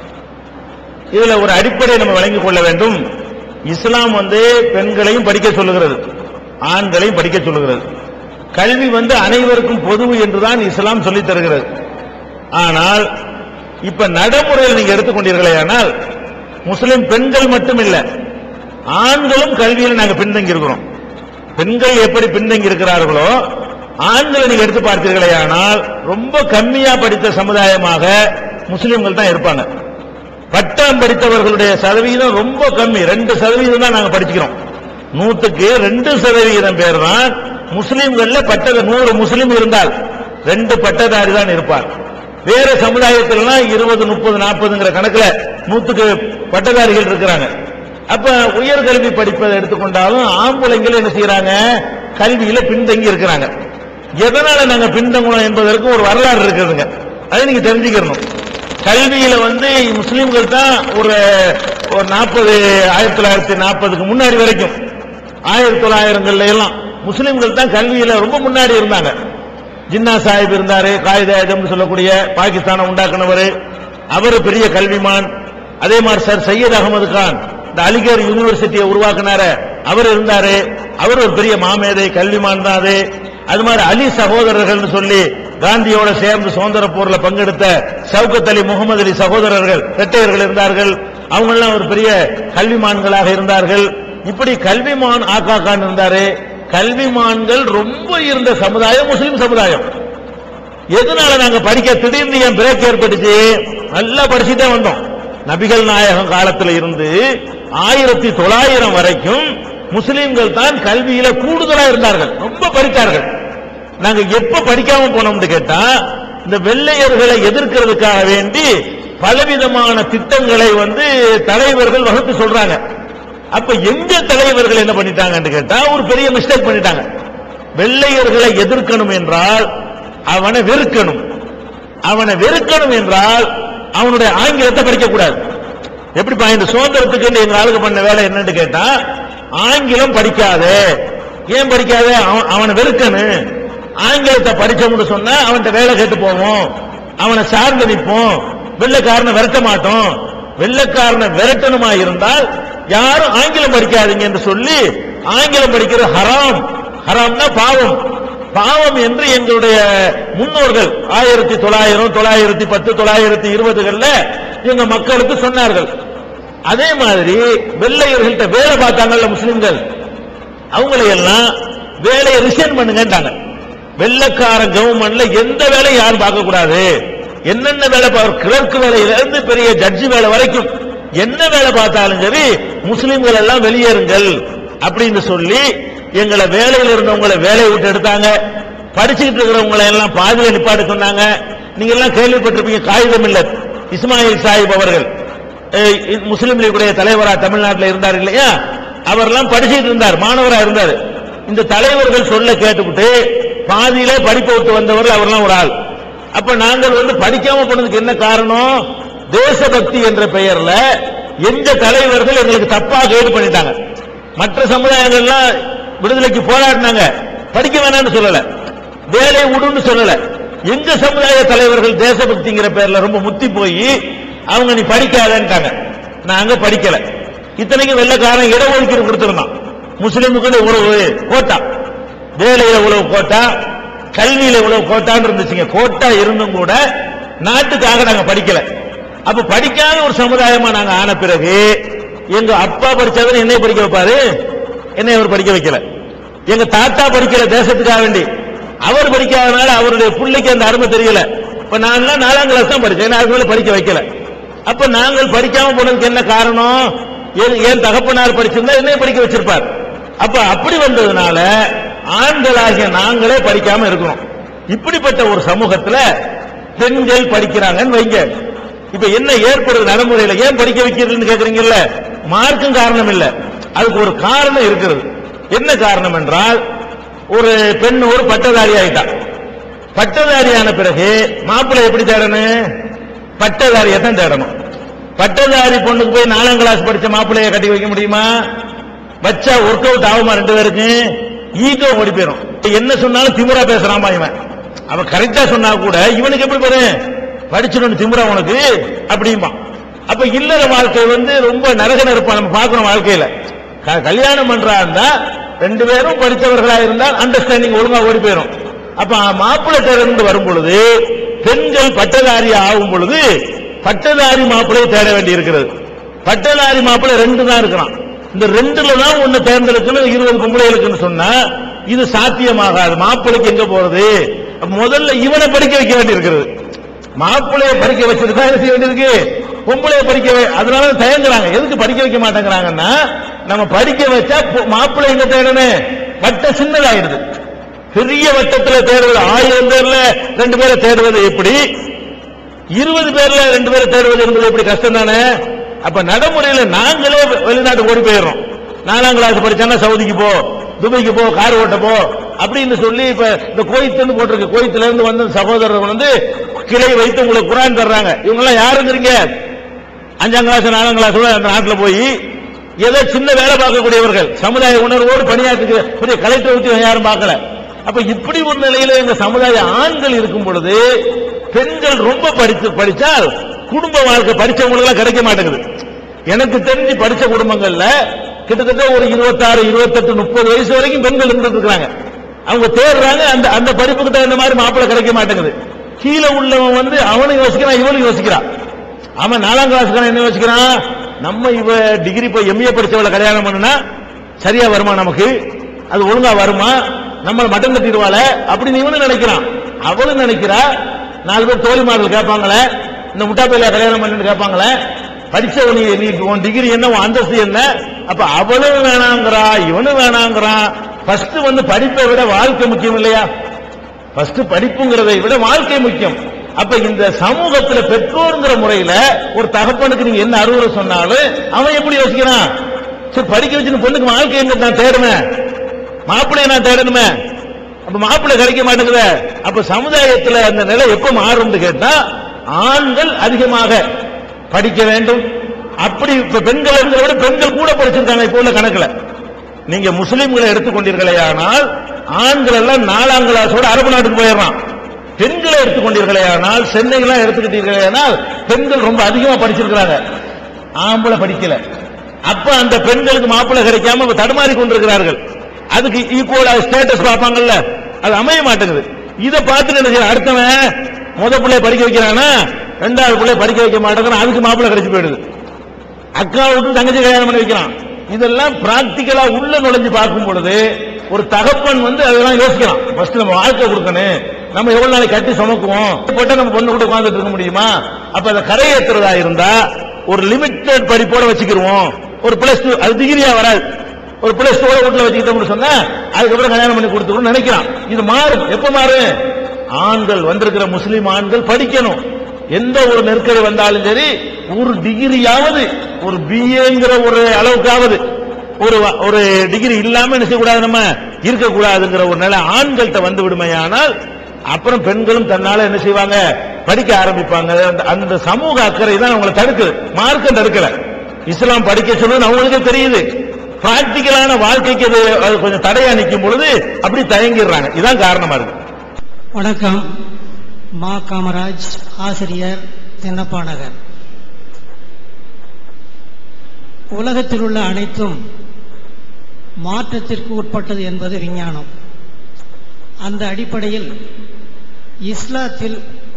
இதுல ஒரு அடிப்படை நம்ம வழங்கிக் கொள்ள வேண்டும் இஸ்லாம் வந்து பெண்களையும் படிக்க சொல்லுகிறது ஆண்களையும் படிக்க சொல்லுகிறது கல்வி வந்து அனைவருக்கும் பொதுவு என்றுதான் இஸ்லாம் சொல்லித் தருகிறது ஆனால் இப்ப நடைமுறையில் நீங்க எடுத்துக்கொண்டீர்களே ஆனால் முஸ்லிம் பெண்கள் மட்டும் இல்ல ஆண்களும் கல்வியில் நாங்க பின்தங்கி இருக்கிறோம் பெண்கள் எப்படி பின்தங்கி இருக்கிறார்களோ ஆண்களை நீங்க எடுத்து பார்த்தீர்களே ஆனால் ரொம்ப கம்மியா படித்த சமுதாயமாக முஸ்லிம்கள் தான் இருப்பாங்க பட்டம் படித்தவர்களுடைய சதவீதம் ரொம்ப கம்மி ரெண்டு சதவீதம் தான் நாங்க படிச்சுக்கிறோம் நூத்துக்கு ரெண்டு சதவீதம் பேர் தான் முஸ்லிம்கள்ல பட்டத நூறு முஸ்லிம் இருந்தால் ரெண்டு பட்டதாரி தான் இருப்பார் வேற சமுதாயத்திலாம் இருபது முப்பது நாற்பதுங்கிற கணக்குல நூத்துக்கு பட்டதாரிகள் இருக்கிறாங்க அப்ப உயர்கல்வி படிப்பதை எடுத்துக்கொண்டாலும் ஆம்பளைங்கள் என்ன செய்யறாங்க கல்வியில பின்தங்கி இருக்கிறாங்க எதனால நாங்க பின்தங்கணும் என்பதற்கு ஒரு வரலாறு இருக்குதுங்க அதை நீங்க தெரிஞ்சுக்கணும் கல்வியில வந்து முஸ்லிம்கள் தான் ஒரு ஒரு நாற்பது ஆயிரத்தி தொள்ளாயிரத்தி நாற்பதுக்கு முன்னாடி வரைக்கும் ஆயிரத்தி தொள்ளாயிரங்கள்ல எல்லாம் முஸ்லிம்கள் தான் கல்வியில ரொம்ப முன்னாடி இருந்தாங்க ஜின்னா சாஹிப் இருந்தாரு காயிதே ஆஜம்னு சொல்லக்கூடிய பாகிஸ்தானை உண்டாக்குனவர் அவர் பெரிய கல்விமான் அதே மாதிரி சார் சையத் அகமது கான் இந்த அலிகர் யூனிவர்சிட்டியை உருவாக்குனாரு அவர் இருந்தாரு அவர் ஒரு பெரிய மாமேதை கல்விமான் தான் அது அது மாதிரி அலி சகோதரர்கள்னு சொல்லி காந்தியோட சேர்ந்து சுதந்திர போர்ல பங்கெடுத்த சவுகத் அலி முகமது அலி சகோதரர்கள் இரட்டையர்கள் இருந்தார்கள் அவங்க எல்லாம் ஒரு பெரிய கல்விமான்களாக இருந்தார்கள் இப்படி கல்விமான் ஆக்கா கான் இருந்தாரு கல்விமான்கள் ரொம்ப இருந்த சமுதாயம் முஸ்லிம் சமுதாயம் எதனால நாங்க படிக்க திடீர்னு ஏன் பிரேக் ஏற்பட்டுச்சு நல்லா படிச்சுட்டே வந்தோம் நபிகள் நாயகம் காலத்துல இருந்து ஆயிரத்தி தொள்ளாயிரம் வரைக்கும் முஸ்லிம்கள் தான் கல்வியில கூடுதலா இருந்தார்கள் ரொம்ப படித்தார்கள் நாங்க எப்ப படிக்காம போனோம்னு கேட்டா இந்த வெள்ளையர்களை எதிர்க்கிறதுக்காக வேண்டி பலவிதமான திட்டங்களை வந்து தலைவர்கள் வகுத்து சொல்றாங்க அப்ப எங்க தலைவர்கள் என்ன பண்ணிட்டாங்கன்னு கேட்டா ஒரு பெரிய மிஸ்டேக் பண்ணிட்டாங்க வெள்ளையர்களை எதிர்க்கணும் என்றால் அவனை வெறுக்கணும் அவனை வெறுக்கணும் என்றால் அவனுடைய ஆங்கிலத்தை படிக்க கூடாது எப்படிப்பா இந்த சுதந்திரத்துக்கு எங்க ஆளுக்கு பண்ண வேலை என்னன்னு கேட்டா ஆங்கிலம் படிக்காதே ஏன் படிக்காதே அவன் அவனை வெறுக்கணும் ஆங்கிலத்தை படிச்சோம்னு சொன்னா அவன்கிட்ட வேலை கேட்டு போவோம் அவனை சார்ந்து நிற்போம் வெள்ளைக்காரனை விரட்ட மாட்டோம் வெள்ளைக்காரனை விரட்டணுமா இருந்தால் யாரும் ஆங்கிலம் படிக்காதீங்க என்று சொல்லி ஆங்கிலம் படிக்கிற ஹராம் ஹராம்னா பாவம் பாவம் என்று எங்களுடைய முன்னோர்கள் ஆயிரத்தி தொள்ளாயிரம் தொள்ளாயிரத்தி பத்து தொள்ளாயிரத்தி இருபதுகள்ல எங்க மக்களுக்கு சொன்னார்கள் அதே மாதிரி வெள்ளையர்கள்ட்ட வேலை பார்த்தாங்கல்ல முஸ்லிம்கள் அவங்களை எல்லாம் வேலையை ரிசைன் பண்ணுங்கன்றாங்க வெள்ளக்கார கவர்மெண்ட்ல எந்த வேலையும் யாரும் பார்க்க கூடாது என்னென்ன வேலை கிளர்க் வேலையில இருந்து பெரிய ஜட்ஜி வேலை வரைக்கும் என்ன வேலை பார்த்தாலும் சரி முஸ்லிம்கள் எல்லாம் வெளியேறுங்கள் அப்படின்னு சொல்லி எங்களை வேலையில் இருந்தவங்களை வேலையை விட்டு எடுத்தாங்க படிச்சுக்கிட்டு இருக்கிறவங்களை எல்லாம் பாதியில நிப்பாட்ட சொன்னாங்க நீங்க எல்லாம் கேள்விப்பட்டிருப்பீங்க காகிதம் இல்ல இஸ்மாயில் சாஹிப் அவர்கள் அஹ், முஸ்லிம் லீக்குடைய தலைவரா தமிழ்நாட்டில் இருந்தார் இல்லையா அவரெல்லாம் படிச்சுட்டு இருந்தார் மாணவரா இருந்தார் இந்த தலைவர்கள் சொல்ல கேட்டுவிட்டு பாதியிலே படிப்பு விட்டு வந்தவர்கள் அவரெல்லாம் ஒரு ஆள் அப்ப நாங்கள் வந்து படிக்காம போனதுக்கு என்ன காரணம் தேசபக்தி என்ற பெயர்ல எந்த தலைவர்கள் எங்களுக்கு தப்பா கைது பண்ணிட்டாங்க மற்ற சமுதாயங்கள்லாம் விடுதலைக்கு போராடினாங்க படிக்க வேணாம்னு சொல்லல வேலை விடுன்னு சொல்லல எங்க சமுதாய தலைவர்கள் தேசபக்திங்கிற பேர்ல ரொம்ப முத்தி போய் அவங்க நீ படிக்காதன்ட்டாங்க நாங்க படிக்கல இத்தனைக்கும் வெள்ளக்காரன் இடஒதுக்கீடு கொடுத்திருந்தான் முஸ்லிமுக்கு உறவு கோட்டா வேலையில உழவு கோட்டா கல்வியில உழவு கோட்டான்னு இருந்துச்சுங்க கோட்டா இருந்தும் கூட நாட்டுக்காக நாங்க படிக்கல அப்ப படிக்காத ஒரு சமுதாயமா நாங்க ஆன பிறகு எங்க அப்பா படிச்சவன் என்னை படிக்க வைப்பாரு என்னை அவர் படிக்க வைக்கல எங்க தாத்தா படிக்கல தேசத்துக்காக வேண்டி அவர் படிக்காதனால அவருடைய பிள்ளைக்கு அந்த அருமை தெரியல இப்ப நான் எல்லாம் நாலாம் கிளாஸ் தான் படிச்சேன் அதுக்கு மேல படிக்க வைக்கல அப்ப நாங்கள் படிக்காம போனதுக்கு என்ன காரணம் என் என் தகப்பனார் படிச்சிருந்தா என்னைய படிக்க வச்சிருப்பார் அப்ப அப்படி வந்ததுனால ஆண்களாகிய நாங்களே படிக்காம இருக்கணும் இப்படிப்பட்ட ஒரு சமூகத்துல பெண்கள் படிக்கிறாங்கன்னு வைங்க இப்ப என்ன ஏற்படுது நடைமுறையில ஏன் படிக்க வைக்கிறதுன்னு கேக்குறீங்கல்ல மார்க்கும் காரணம் இல்ல அதுக்கு ஒரு காரணம் இருக்கிறது என்ன காரணம் என்றால் ஒரு பெண் ஒரு பட்டதாரி ஆயிட்டா பட்டதாரியான பிறகு மாப்பிள்ளை எப்படி தேடணும் பட்டதாரியை தான் தேடணும் பட்டதாரி பொண்ணுக்கு போய் நாலாம் கிளாஸ் படிச்ச மாப்பிள்ளைய கட்டி வைக்க முடியுமா வச்சா ஒர்க் அவுட் ஆகுமா ரெண்டு பேருக்கு ஈகோ ஓடி போயிடும் என்ன சொன்னாலும் திமிரா பேசுறாமா இவன் அவன் கரெக்டா சொன்னா கூட இவனுக்கு எப்படி பாரு படிச்சிடணும் திமிரா உனக்கு அப்படிம்பா அப்ப இல்லற வாழ்க்கை வந்து ரொம்ப நரக நெருப்பா நம்ம பார்க்கணும் வாழ்க்கையில க- கல்யாணம் பண்றா இருந்தா ரெண்டு பேரும் படித்தவர்களா இருந்தால் அண்டர்ஸ்டாண்டிங் ஒழுங்கா ஓடி போயிடும் அப்ப மாப்பிள்ளை தேர்ந்து வரும் பொழுது பெண்கள் பட்டதாரி ஆகும் பொழுது பட்டதாரி மாப்பிள்ளையை தேட வேண்டி இருக்கிறது பட்டதாரி மாப்பிள்ளை ரெண்டு தான் இருக்கிறான் இந்த ரெண்டுல தான் ஒண்ணு தேர்ந்தெடுக்கணும் இருபது பொம்பளைகளுக்குன்னு சொன்னா இது சாத்தியமாகாது மாப்பிள்ளைக்கு எங்க போறது அப்ப முதல்ல இவனை படிக்க வைக்க வேண்டி இருக்கிறது மாப்பிள்ளைய படிக்க வச்சது தான் என்ன செய்ய வேண்டியிருக்கு பொம்பளைய படிக்க வை- அதனால தயங்குறாங்க எதுக்கு படிக்க வைக்க மாட்டேங்கிறாங்கன்னா நம்ம படிக்க வச்சா பொ- மாப்பிள்ளை எங்க தேடணும் வட்டம் சின்னதாயிடுது பெரிய வட்டத்துல தேடுவது ஆயிரம் பேர்ல ரெண்டு பேரை தேடுவது எப்படி இருபது பேர்ல ரெண்டு பேரை தேடுவது என்பது எப்படி கஷ்டம் தானே அப்ப நடைமுறையில நாங்களே வெளிநாட்டு ஓடி போயிடுறோம் நாலாம் கிளாஸ் படிச்சானா சவுதிக்கு போ துபாய்க்கு போ கார் ஓட்ட போ அப்படின்னு சொல்லி இப்ப இந்த கோயத்துன்னு போட்டிருக்கு கோயத்துல இருந்து வந்த சகோதரர் வந்து கிளை வைத்து உங்களுக்கு குரான் தர்றாங்க இவங்க எல்லாம் யாருங்கிறீங்க அஞ்சாம் கிளாஸ் நாலாம் கிளாஸ் அந்த நாட்டுல போய் ஏதோ சின்ன வேலை பார்க்கக்கூடியவர்கள் சமுதாய உணர்வோடு பணியாற்றுகிற பெரிய கலெக்டர் உத்தியோகம் யாரும் பார்க்கல அப்ப இப்படி ஒரு நிலையில எங்க சமுதாய ஆண்கள் இருக்கும் பொழுது பெண்கள் ரொம்ப படித்து படிச்சால் குடும்ப வாழ்க்கை படிச்சவங்களுக்கு எல்லாம் கிடைக்க மாட்டேங்குது எனக்கு தெரிஞ்சு படிச்ச குடும்பங்கள்ல கிட்டத்தட்ட ஒரு இருபத்தாறு இருபத்தெட்டு முப்பது வயசு வரைக்கும் பெண்கள் இருந்துட்டு இருக்காங்க அவங்க தேடுறாங்க அந்த அந்த படிப்புக்கு தகுந்த மாதிரி மாப்பிள்ளை கிடைக்க மாட்டேங்குது கீழே உள்ளவன் வந்து அவனும் யோசிக்கிறான் இவனும் யோசிக்கிறான் அவன் நாலாம் கிளாஸ்க்கான என்ன யோசிக்கிறான் நம்ம இவ டிகிரி போய் எம்ஏ படிச்சவளை கல்யாணம் பண்ணுனா சரியா வருமா நமக்கு அது ஒழுங்கா வருமா நம்ம மட்டம் கட்டிடுவாள அப்படின்னு இவனும் நினைக்கிறான் அவளும் நினைக்கிறா நாலு பேர் தோழிமார்கள் கேட்பாங்களே இந்த முட்டா பையில கல்யாணம் பண்ணு கேட்பாங்களே படிச்ச நீ நீ உன் டிகிரி என்ன உன் அந்தஸ்து என்ன அப்ப அவளும் வேணாங்கிறா இவனும் வேணாங்கிறான் ஃபர்ஸ்ட் வந்து படிப்பை விட வாழ்க்கை முக்கியம் இல்லையா ஃபர்ஸ்ட் படிப்புங்கிறதை விட வாழ்க்கை முக்கியம் அப்ப இந்த சமூகத்துல பெற்றோர்ங்கிற முறையில ஒரு தகப்பனுக்கு நீங்க என்ன அறிவுரை சொன்னாலும் அவன் எப்படி யோசிக்கிறான் சரி படிக்க வச்சு பொண்ணுக்கு வாழ்க்கை எங்க நான் தேடுவேன் மாப்பிள்ளைய நான் தேடணுமே அப்ப மாப்பிள்ளை கிடைக்க மாட்டேங்குதே அப்ப சமுதாயத்துல அந்த நிலை எப்ப மாறும்னு கேட்டா ஆண்கள் அதிகமாக படிக்க வேண்டும் அப்படி இப்ப பெண்கள் இருக்கிறத விட பெண்கள் கூட படிச்சிருக்காங்க இப்ப உள்ள கணக்குல நீங்க முஸ்லிம்களை எடுத்துக்கொண்டீர்களே ஆனால் ஆண்கள் எல்லாம் நாலாம் கிளாஸோட அரபு நாட்டுக்கு போயிடுறான் பெண்களை எடுத்துக்கொண்டீர்களே ஆனால் சென்னையெல்லாம் எடுத்துக்கிட்டீர்களே ஆனால் பெண்கள் ரொம்ப அதிகமா படிச்சிருக்கிறாங்க ஆம்பளை படிக்கல அப்ப அந்த பெண்களுக்கு மாப்பிள்ளை கிடைக்காம இப்ப தடுமாறி கொண்டிருக்கிறார்கள் அதுக்கு ஈக்குவலா ஸ்டேட்டஸ் பார்ப்பாங்கல்ல அது அமைய மாட்டேங்குது இதை பார்த்துட்டு என்ன செய்யணும்? அடுத்தவன் முத பிள்ளை படிக்க வைக்கிறானா ரெண்டாவது பிள்ளை படிக்க வைக்க மாட்டேங்கிறான் அதுக்கு மாப்பிள்ளை கிடைச்சு போயிடுது அக்காவுக்கு தங்கச்சி கல்யாணம் பண்ணி வைக்கிறான் இதெல்லாம் பிராக்டிக்கலா உள்ள நுழைஞ்சு பார்க்கும் பொழுது ஒரு தகப்பன் வந்து அதெல்லாம் யோசிக்கலாம் ஃபர்ஸ்ட் நம்ம வாழ்க்கை கொடுக்கணும் நம்ம எவ்வளவு நாளைக்கு கட்டி சுமக்குவோம் போட்டா நம்ம பொண்ணு கூட உட்கார்ந்துட்டு இருக்க முடியுமா அப்ப அதை கரையேற்றுறதா இருந்தா ஒரு லிமிட்டட் படிப்போட வச்சுக்கிருவோம் ஒரு பிளஸ் டூ அது டிகிரியா வராது ஒரு பிளஸ் டூ வீட்டுல வச்சுக்கிட்டோம்னு சொன்னா அதுக்கப்புறம் கல்யாணம் பண்ணி கொடுத்துக்கணும் நினைக்கிறான் இது மாறும் எப்ப மாறும் ஆண்கள் வந்திருக்கிற முஸ்லிம் ஆண்கள் படிக்கணும் எந்த ஒரு நெருக்கடி வந்தாலும் சரி ஒரு டிகிரியாவது ஒரு பிஏங்கிற ஒரு அளவுக்காவது ஒரு வ- ஒரு டிகிரி இல்லாம என்ன செய்யக்கூடாது நம்ம இருக்கக்கூடாதுங்கிற ஒரு நிலை ஆண்கள்கிட்ட வந்து விடுமையானால் அப்புறம் பெண்களும் தன்னால என்ன செய்வாங்க படிக்க ஆரம்பிப்பாங்க அந்த- அந்த சமூக அக்கறை தான் அவங்களை தடுக்குது மார்க்கம் தடுக்கல இஸ்லாம் படிக்க சொல்லுன்னு அவங்களுக்கே தெரியுது பிராக்டிக்கலான வாழ்க்கைக்கு அது அது கொஞ்சம் தடையா நிற்கும் பொழுது அப்படி தயங்கிடுறாங்க இதான் காரணமா இருக்கு
வணக்கம் மா காமராஜ் ஆசிரியர் தென்னப்பா நகர் உலகத்தில் உள்ள அனைத்தும் மாற்றத்திற்கு உட்பட்டது என்பது விஞ்ஞானம் அந்த அடிப்படையில் இஸ்லாத்தில்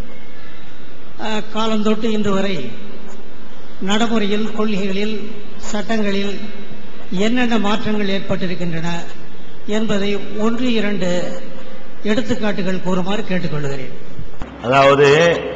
அஹ், காலந்தொட்டு இன்று வரை நடைமுறையில் கொள்கைகளில் சட்டங்களில் என்னென்ன மாற்றங்கள் ஏற்பட்டிருக்கின்றன என்பதை ஒன்று இரண்டு எடுத்துக்காட்டுகள் கூறுமாறு கேட்டுக்கொள்கிறேன்
அதாவது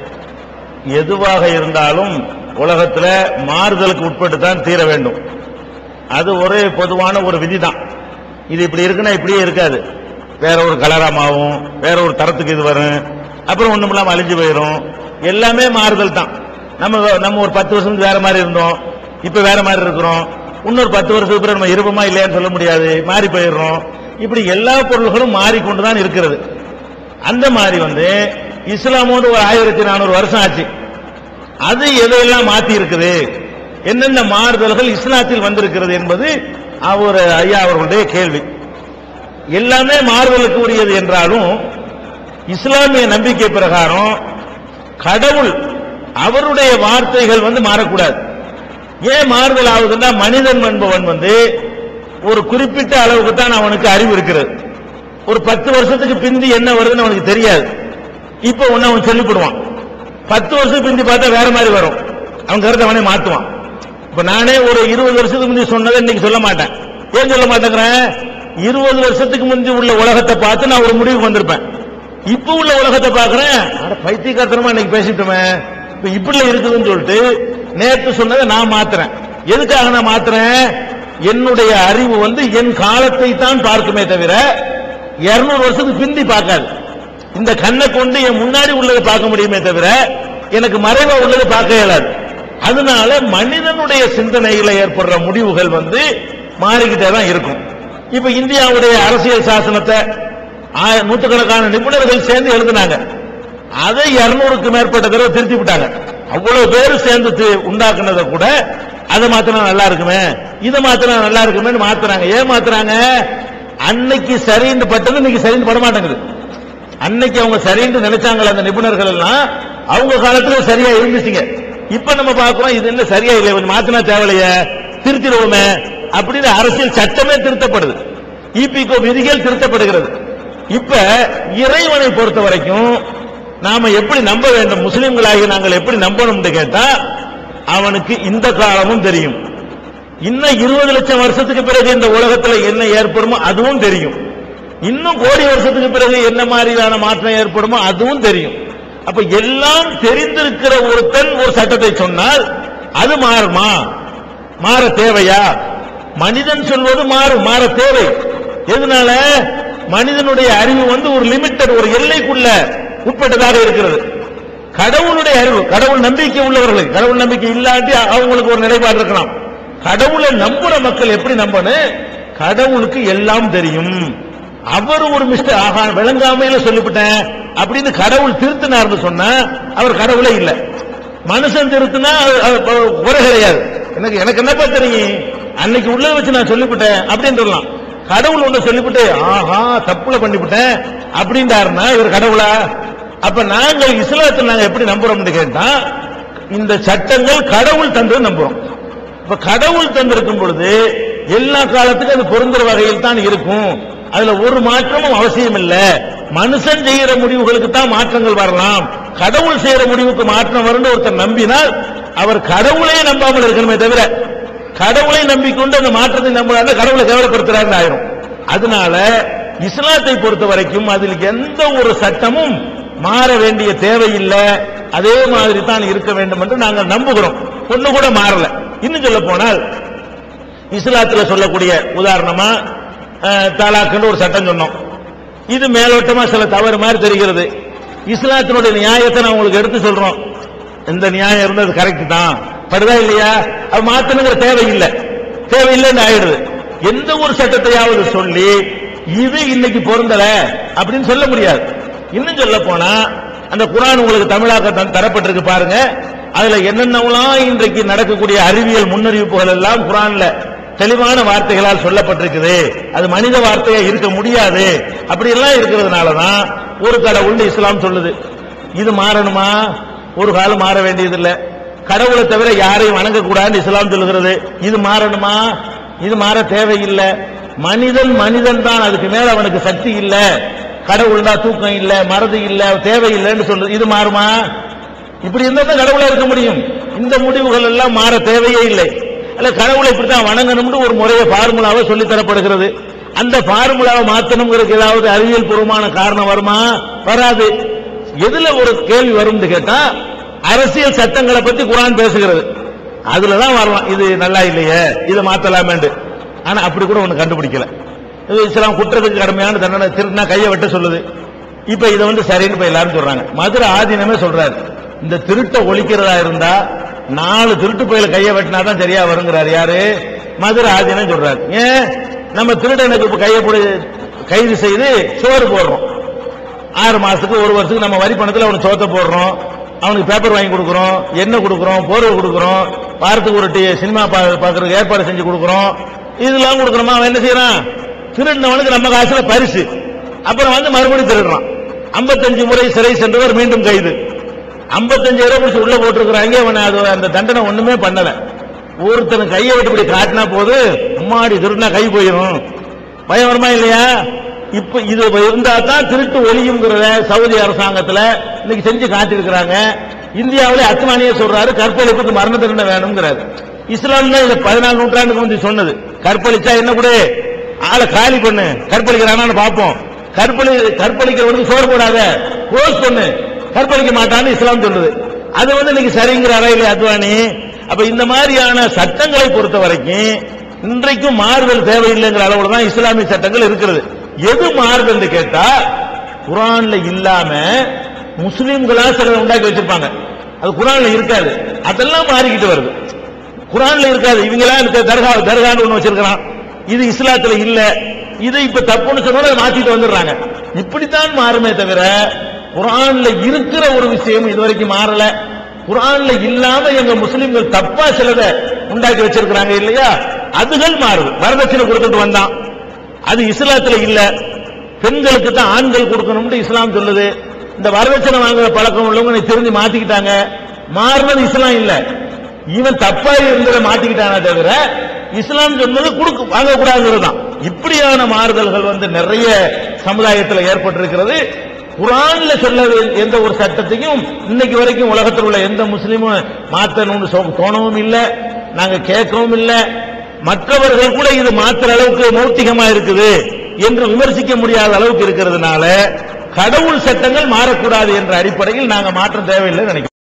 எதுவாக இருந்தாலும் உலகத்துல மாறுதலுக்கு உட்பட்டு தான் தீர வேண்டும் அது ஒரு பொதுவான ஒரு விதிதான் இது இப்படி இருக்குன்னா இப்படியே இருக்காது வேற ஒரு கலரா மாவும் வேற ஒரு தரத்துக்கு இது வரும் அப்புறம் ஒண்ணும் இல்லாம அழிஞ்சு போயிடும் எல்லாமே மாறுதல் தான் நம்ம நம்ம ஒரு பத்து வருஷம் வேற மாதிரி இருந்தோம் இப்ப வேற மாதிரி இருக்கிறோம் இன்னொரு பத்து வருஷத்துக்கு பிறகு நம்ம இருப்போமா இல்லையான்னு சொல்ல முடியாது மாறி போயிடுறோம் இப்படி எல்லா பொருள்களும் மாறிக்கொண்டு தான் இருக்கிறது அந்த மாதிரி வந்து இஸ்லாமோடு ஒரு ஆயிரத்தி நானூறு வருஷம் ஆச்சு அது எதையெல்லாம் மாத்தி இருக்குது என்னென்ன மாறுதல்கள் இஸ்லாத்தில் வந்திருக்கிறது என்பது அவர் ஐயா அவர்களுடைய கேள்வி எல்லாமே மாறுதலுக்கு உரியது என்றாலும் இஸ்லாமிய நம்பிக்கை பிரகாரம் கடவுள் அவருடைய வார்த்தைகள் வந்து மாறக்கூடாது ஏன் மாறுதல் ஆகுதுன்னா மனிதன் என்பவன் வந்து ஒரு குறிப்பிட்ட அளவுக்கு தான் அவனுக்கு அறிவு இருக்கிறது ஒரு பத்து வருஷத்துக்கு பிந்தி என்ன வருதுன்னு அவனுக்கு தெரியாது இப்ப ஒன்னு அவன் சொல்லிவிடுவான் பத்து வருஷம் பிந்தி பார்த்தா வேற மாதிரி வரும் அவன் கருத்தை அவனே மாத்துவான் இப்ப நானே ஒரு இருபது வருஷத்துக்கு முந்தி சொன்னதை இன்னைக்கு சொல்ல மாட்டேன் ஏன் சொல்ல மாட்டேங்கிறேன் இருபது வருஷத்துக்கு முந்தி உள்ள உலகத்தை பார்த்து நான் ஒரு முடிவுக்கு வந்திருப்பேன் இப்ப உள்ள உலகத்தை பார்க்கிறேன் அட பைத்தியக்காரத்தனமா இன்னைக்கு பேசிட்டோமே இப்ப இப்படி இருக்குதுன்னு சொல்லிட்டு நேற்று சொன்னதை நான் மாத்துறேன் எதுக்காக நான் மாத்துறேன் என்னுடைய அறிவு வந்து என் காலத்தை தான் பார்க்குமே தவிர 200 வருஷத்துக்கு பிந்தி பார்க்காது இந்த கண்ணை கொண்டு என் முன்னாடி உள்ளதை பார்க்க முடியுமே தவிர எனக்கு மறைவா உள்ளதை பார்க்க இயலாது அதனால மனிதனுடைய சிந்தனையில ஏற்படுற முடிவுகள் வந்து மாறிக்கிட்டே தான் இருக்கும் இப்ப இந்தியாவுடைய அரசியல் சாசனத்தை ஆய- நூற்றுக்கணக்கான நிபுணர்கள் சேர்ந்து எழுதினாங்க அதை இருநூறுக்கு மேற்பட்ட தடவை திருத்தி விட்டாங்க அவ்வளவு பேர் சேர்ந்து தி- உண்டாக்குனதை கூட அதை மாத்தினா நல்லா இருக்குமே இதை மாத்தினா நல்லா இருக்குமேன்னு மாத்துறாங்க ஏன் மாத்துறாங்க அன்னைக்கு சரின்னு பட்டது இன்னைக்கு சரின்னு பட மாட்டேங்குது அன்னைக்கு அவங்க சரின்னு நினைச்சாங்களே அந்த நிபுணர்கள் எல்லாம் அவங்க காலத்துல சரியா இருந்துச்சுங்க இப்ப நம்ம பார்க்கிறோம் இது என்ன சரியா இல்லை கொஞ்சம் மாத்தினா தேவையில்லையே திருத்திடுவோமே அப்படின்னு அரசியல் சட்டமே திருத்தப்படுது இபிகோ விதிகள் திருத்தப்படுகிறது இப்ப இறைவனை பொறுத்த வரைக்கும் நாம எப்படி நம்ப வேண்டும் முஸ்லிம்களாகி நாங்கள் எப்படி நம்பணும்னு கேட்டா அவனுக்கு இந்த காலமும் தெரியும் இன்னும் இருபது லட்சம் வருஷத்துக்கு பிறகு இந்த உலகத்துல என்ன ஏற்படுமோ அதுவும் தெரியும் இன்னும் கோடி வருஷத்துக்கு பிறகு என்ன மாதிரியான மாற்றம் ஏற்படுமோ அதுவும் தெரியும் அப்ப எல்லாம் தெரிந்திருக்கிற ஒருத்தன் ஒரு சட்டத்தை சொன்னால் அது மாறுமா மாற தேவையா மனிதன் சொல்வது மாறும் மாற தேவை எதனால மனிதனுடைய அறிவு வந்து ஒரு லிமிட்டட் ஒரு எல்லைக்குள்ள உட்பட்டதாக இருக்கிறது கடவுளுடைய அறிவு கடவுள் நம்பிக்கை உள்ளவர்களுக்கு கடவுள் நம்பிக்கை இல்லாட்டி அவங்களுக்கு ஒரு நிலைப்பாடு இருக்கலாம் கடவுளை நம்புற மக்கள் எப்படி நம்பணும் கடவுளுக்கு எல்லாம் தெரியும் அவர் ஒரு மிஸ்டர் ஆகா விளங்காமையில சொல்லிவிட்டேன் அப்படின்னு கடவுள் திருத்தினார்னு சொன்னா அவர் கடவுளே இல்ல மனுஷன் திருத்தினா அது- அது குறை கிடையாது எனக்கு எனக்கு என்னப்பா தெரியும் அன்னைக்கு உள்ள வச்சு நான் சொல்லிவிட்டேன் அப்படின்னு சொல்லலாம் கடவுள் ஒண்ணு சொல்லிவிட்டு ஆஹா தப்புல பண்ணிவிட்டேன் அப்படின்றாருன்னா இவர் கடவுளா அப்ப நாங்கள் இஸ்லாத்தில் நாங்க எப்படி நம்புறோம்னு கேட்டா இந்த சட்டங்கள் கடவுள் தந்தது நம்புறோம் இப்ப கடவுள் தந்திருக்கும் பொழுது எல்லா காலத்துக்கும் அது பொருந்துற வகையில் தான் இருக்கும் அதுல ஒரு மாற்றமும் அவசியம் இல்ல மனுஷன் செய்யற முடிவுகளுக்கு தான் மாற்றங்கள் வரலாம் கடவுள் செய்யற முடிவுக்கு மாற்றம் வரும்னு ஒருத்தர் நம்பினால் அவர் கடவுளே நம்பாமல் இருக்கணுமே தவிர கடவுளை நம்பிக்கொண்டு அந்த மாற்றத்தை நம்புறாரு கடவுளை கேவலப்படுத்துறாருன்னு ஆயிரும் அதனால இஸ்லாத்தை பொறுத்த வரைக்கும் அதில் எந்த ஒரு சட்டமும் மாற வேண்டிய தேவையில்லை அதே மாதிரி தான் இருக்க வேண்டும் என்று நாங்கள் நம்புகிறோம் ஒண்ணு கூட மாறல இன்னும் சொல்ல போனால் இஸ்லாத்துல சொல்லக்கூடிய உதாரணமா அஹ், தலாக்குன்னு ஒரு சட்டம் சொன்னோம் இது மேலோட்டமா சில தவறு மாதிரி தெரிகிறது இஸ்லாத்தினுடைய நியாயத்தை நான் உங்களுக்கு எடுத்து சொல்றோம் இந்த நியாயம் இருந்தது கரெக்ட் தான் படுதா இல்லையா அது மாத்தணுங்கிற தேவையில்லை தேவையில்லைன்னு ஆயிடுது எந்த ஒரு சட்டத்தையாவது சொல்லி இது இன்னைக்கு பொருந்தல அப்படின்னு சொல்ல முடியாது இன்னும் சொல்ல போனா அந்த குரான் உங்களுக்கு தமிழாக்க தர- தரப்பட்டிருக்கு பாருங்க அதுல என்னென்னலாம் இன்றைக்கு நடக்கக்கூடிய அறிவியல் முன்னறிவிப்புகள் எல்லாம் குரான்ல தெளிவான வார்த்தைகளால் சொல்லப்பட்டிருக்குது அது மனித வார்த்தையா இருக்க முடியாது அப்படி எல்லாம் இருக்கிறதுனால தான் ஒரு கடவுள்னு இஸ்லாம் சொல்லுது இது மாறணுமா ஒரு காலம் மாற வேண்டியதில்லை கடவுளை தவிர யாரையும் வணங்கக்கூடாதுன்னு இஸ்லாம் சொல்லுகிறது இது மாறணுமா இது மாற தேவையில்லை மனிதன் மனிதன் தான் அதுக்கு மேல அவனுக்கு சக்தி இல்ல கடவுள்னா தூக்கம் இல்ல மறதி இல்ல தேவையில்லைன்னு சொல்றது இது மாறுமா இப்படி இருந்தா தான் கடவுளா இருக்க முடியும் இந்த முடிவுகள் எல்லாம் மாற தேவையே இல்லை அல்ல கடவுளை இப்படித்தான் வணங்கணும்னு ஒரு முறையை ஃபார்முலாவை சொல்லி தரப்படுகிறது அந்த ஃபார்முலாவை மாத்தணுங்கிறதுக்கு ஏதாவது அறிவியல் பூர்வமான காரணம் வருமா வராது எதுல ஒரு கேள்வி வரும்னு கேட்டா அரசியல் சட்டங்களை பத்தி குரான் பேசுகிறது அதுலதான் வரலாம் இது நல்லா இல்லையே இதை மாத்தலாமேண்டு ஆனா அப்படி கூட ஒண்ணு கண்டுபிடிக்கல இது இஸ்லாம் குற்றத்துக்கு கடுமையான தண்டனை திருட்டினா கையை வெட்ட சொல்லுது இப்ப இதை வந்து சரின்னு இப்ப எல்லாரும் சொல்றாங்க மதுரை ஆதீனமே சொல்றாரு இந்த திருட்டை ஒழிக்கிறதா இருந்தா நாலு திருட்டு பயில கையை வெட்டினா தான் சரியா வருங்கிறாரு யாரு மதுரை ஆதீனம் சொல்றாரு ஏன் நம்ம திருடனுக்கு இப்ப கையை போடு கைது செய்து சோறு போடுறோம் ஆறு மாசத்துக்கு ஒரு வருஷத்துக்கு நம்ம வரி பணத்துல அவனுக்கு சோத்த போடுறோம் அவனுக்கு பேப்பர் வாங்கி கொடுக்குறோம் எண்ணெய் கொடுக்குறோம் போர்வை கொடுக்குறோம் வாரத்துக்கு ஒரு டி- சினிமா பா- பார்க்கறதுக்கு ஏற்பாடு செஞ்சு கொடுக்குறோம் இதெல்லாம் கொடுக்குறோமா அவன் என்ன செய்யறான் திருடினவனுக்கு நம்ம காசுல பரிசு அப்புறம் வந்து மறுபடியும் திருடுறான் 55 முறை சிறை சென்றவர் மீண்டும் கைது 55 ரூபாய் பிடிச்சி உள்ள போட்டிருக்கிறாங்க அவன் அது அந்த தண்டனை ஒண்ணுமே பண்ணல ஒருத்தன் கையை விட்டு இப்படி காட்டினா போது அம்மாடி திருடினா கை போயிடும் பயம் வருமா இல்லையா இப்ப இது இருந்தா தான் திருட்டு ஒளியுங்கிறத சவுதி அரசாங்கத்துல இன்னைக்கு செஞ்சு காட்டியிருக்கிறாங்க இந்தியாவிலே அத்மானியே சொல்றாரு கற்பழிப்புக்கு மரண தண்டனை வேணுங்கிறாரு இஸ்லாம் தான் இதை பதினாலு நூற்றாண்டுக்கு வந்து சொன்னது கற்பழிச்சா என்ன கூட ஆளை காலி பண்ணு கற்பழிக்கிறானான்னு பார்ப்போம் கற்பழி கற்பழிக்கிறவனுக்கு சோறு போடாத க்ளோஸ் பண்ணு கற்பழிக்க மாட்டான்னு இஸ்லாம் சொல்லுது அது வந்து இன்னைக்கு சரிங்கிறாரா இல்லையா அத்வானி அப்ப இந்த மாதிரியான சட்டங்களை பொறுத்த வரைக்கும் இன்றைக்கும் மாறுதல் தேவையில்லைங்கிற அளவுல தான் இஸ்லாமிய சட்டங்கள் இருக்கிறது எது மாறுதல் கேட்டா குரான்ல இல்லாம முஸ்லிம்களா சிலர் உண்டாக்கி வச்சிருப்பாங்க அது குரான்ல இருக்காது அதெல்லாம் மாறிக்கிட்டு வருது குரான்ல இருக்காது இவங்களா இருக்க தர்கா தர்கான்னு ஒண்ணு வச்சிருக்கிறான் இது இஸ்லாத்துல இல்ல இது இப்ப தப்புன்னு சொன்னா அதை மாத்திட்டு வந்துடுறாங்க இப்படித்தான் மாறுமே தவிர குரான்ல இருக்கிற ஒரு விஷயம் இதுவரைக்கும் மாறல குரான்ல இல்லாம எங்க முஸ்லிம்கள் தப்பா சிலதை உண்டாக்கி வச்சிருக்கிறாங்க இல்லையா அதுகள் மாறுது வரதட்சணை கொடுத்துட்டு வந்தான் அது இஸ்லாத்துல இல்ல பெண்களுக்கு தான் ஆண்கள் கொடுக்கணும்னு இஸ்லாம் சொல்லுது இந்த வரதட்சணை வாங்குற பழக்கம் உள்ளவங்க இன்னைக்கு திரும்பி மாத்திக்கிட்டாங்க மாறினது இஸ்லாம் இல்ல இவன் தப்பா இருந்ததை மாத்திக்கிட்டானே தவிர இஸ்லாம் சொன்னது கொடுக்க வாங்கக்கூடாதுங்கிறது தான் இப்படியான மாறுதல்கள் வந்து நிறைய சமுதாயத்தில் ஏற்பட்டிருக்கிறது குரான்ல சொல்ல வே- எந்த ஒரு சட்டத்தையும் இன்னைக்கு வரைக்கும் உலகத்தில் உள்ள எந்த முஸ்லீமும் மாத்தணும்னு சொ- தோணவும் இல்லை நாங்க கேட்கவும் இல்லை மற்றவர்கள் கூட இது மாத்துற அளவுக்கு மௌத்திகமா இருக்குது என்று விமர்சிக்க முடியாத அளவுக்கு இருக்கிறதுனால கடவுள் சட்டங்கள் மாறக்கூடாது என்ற அடிப்படையில் நாங்க மாற்றம் தேவையில்லை நினைக்கிறோம்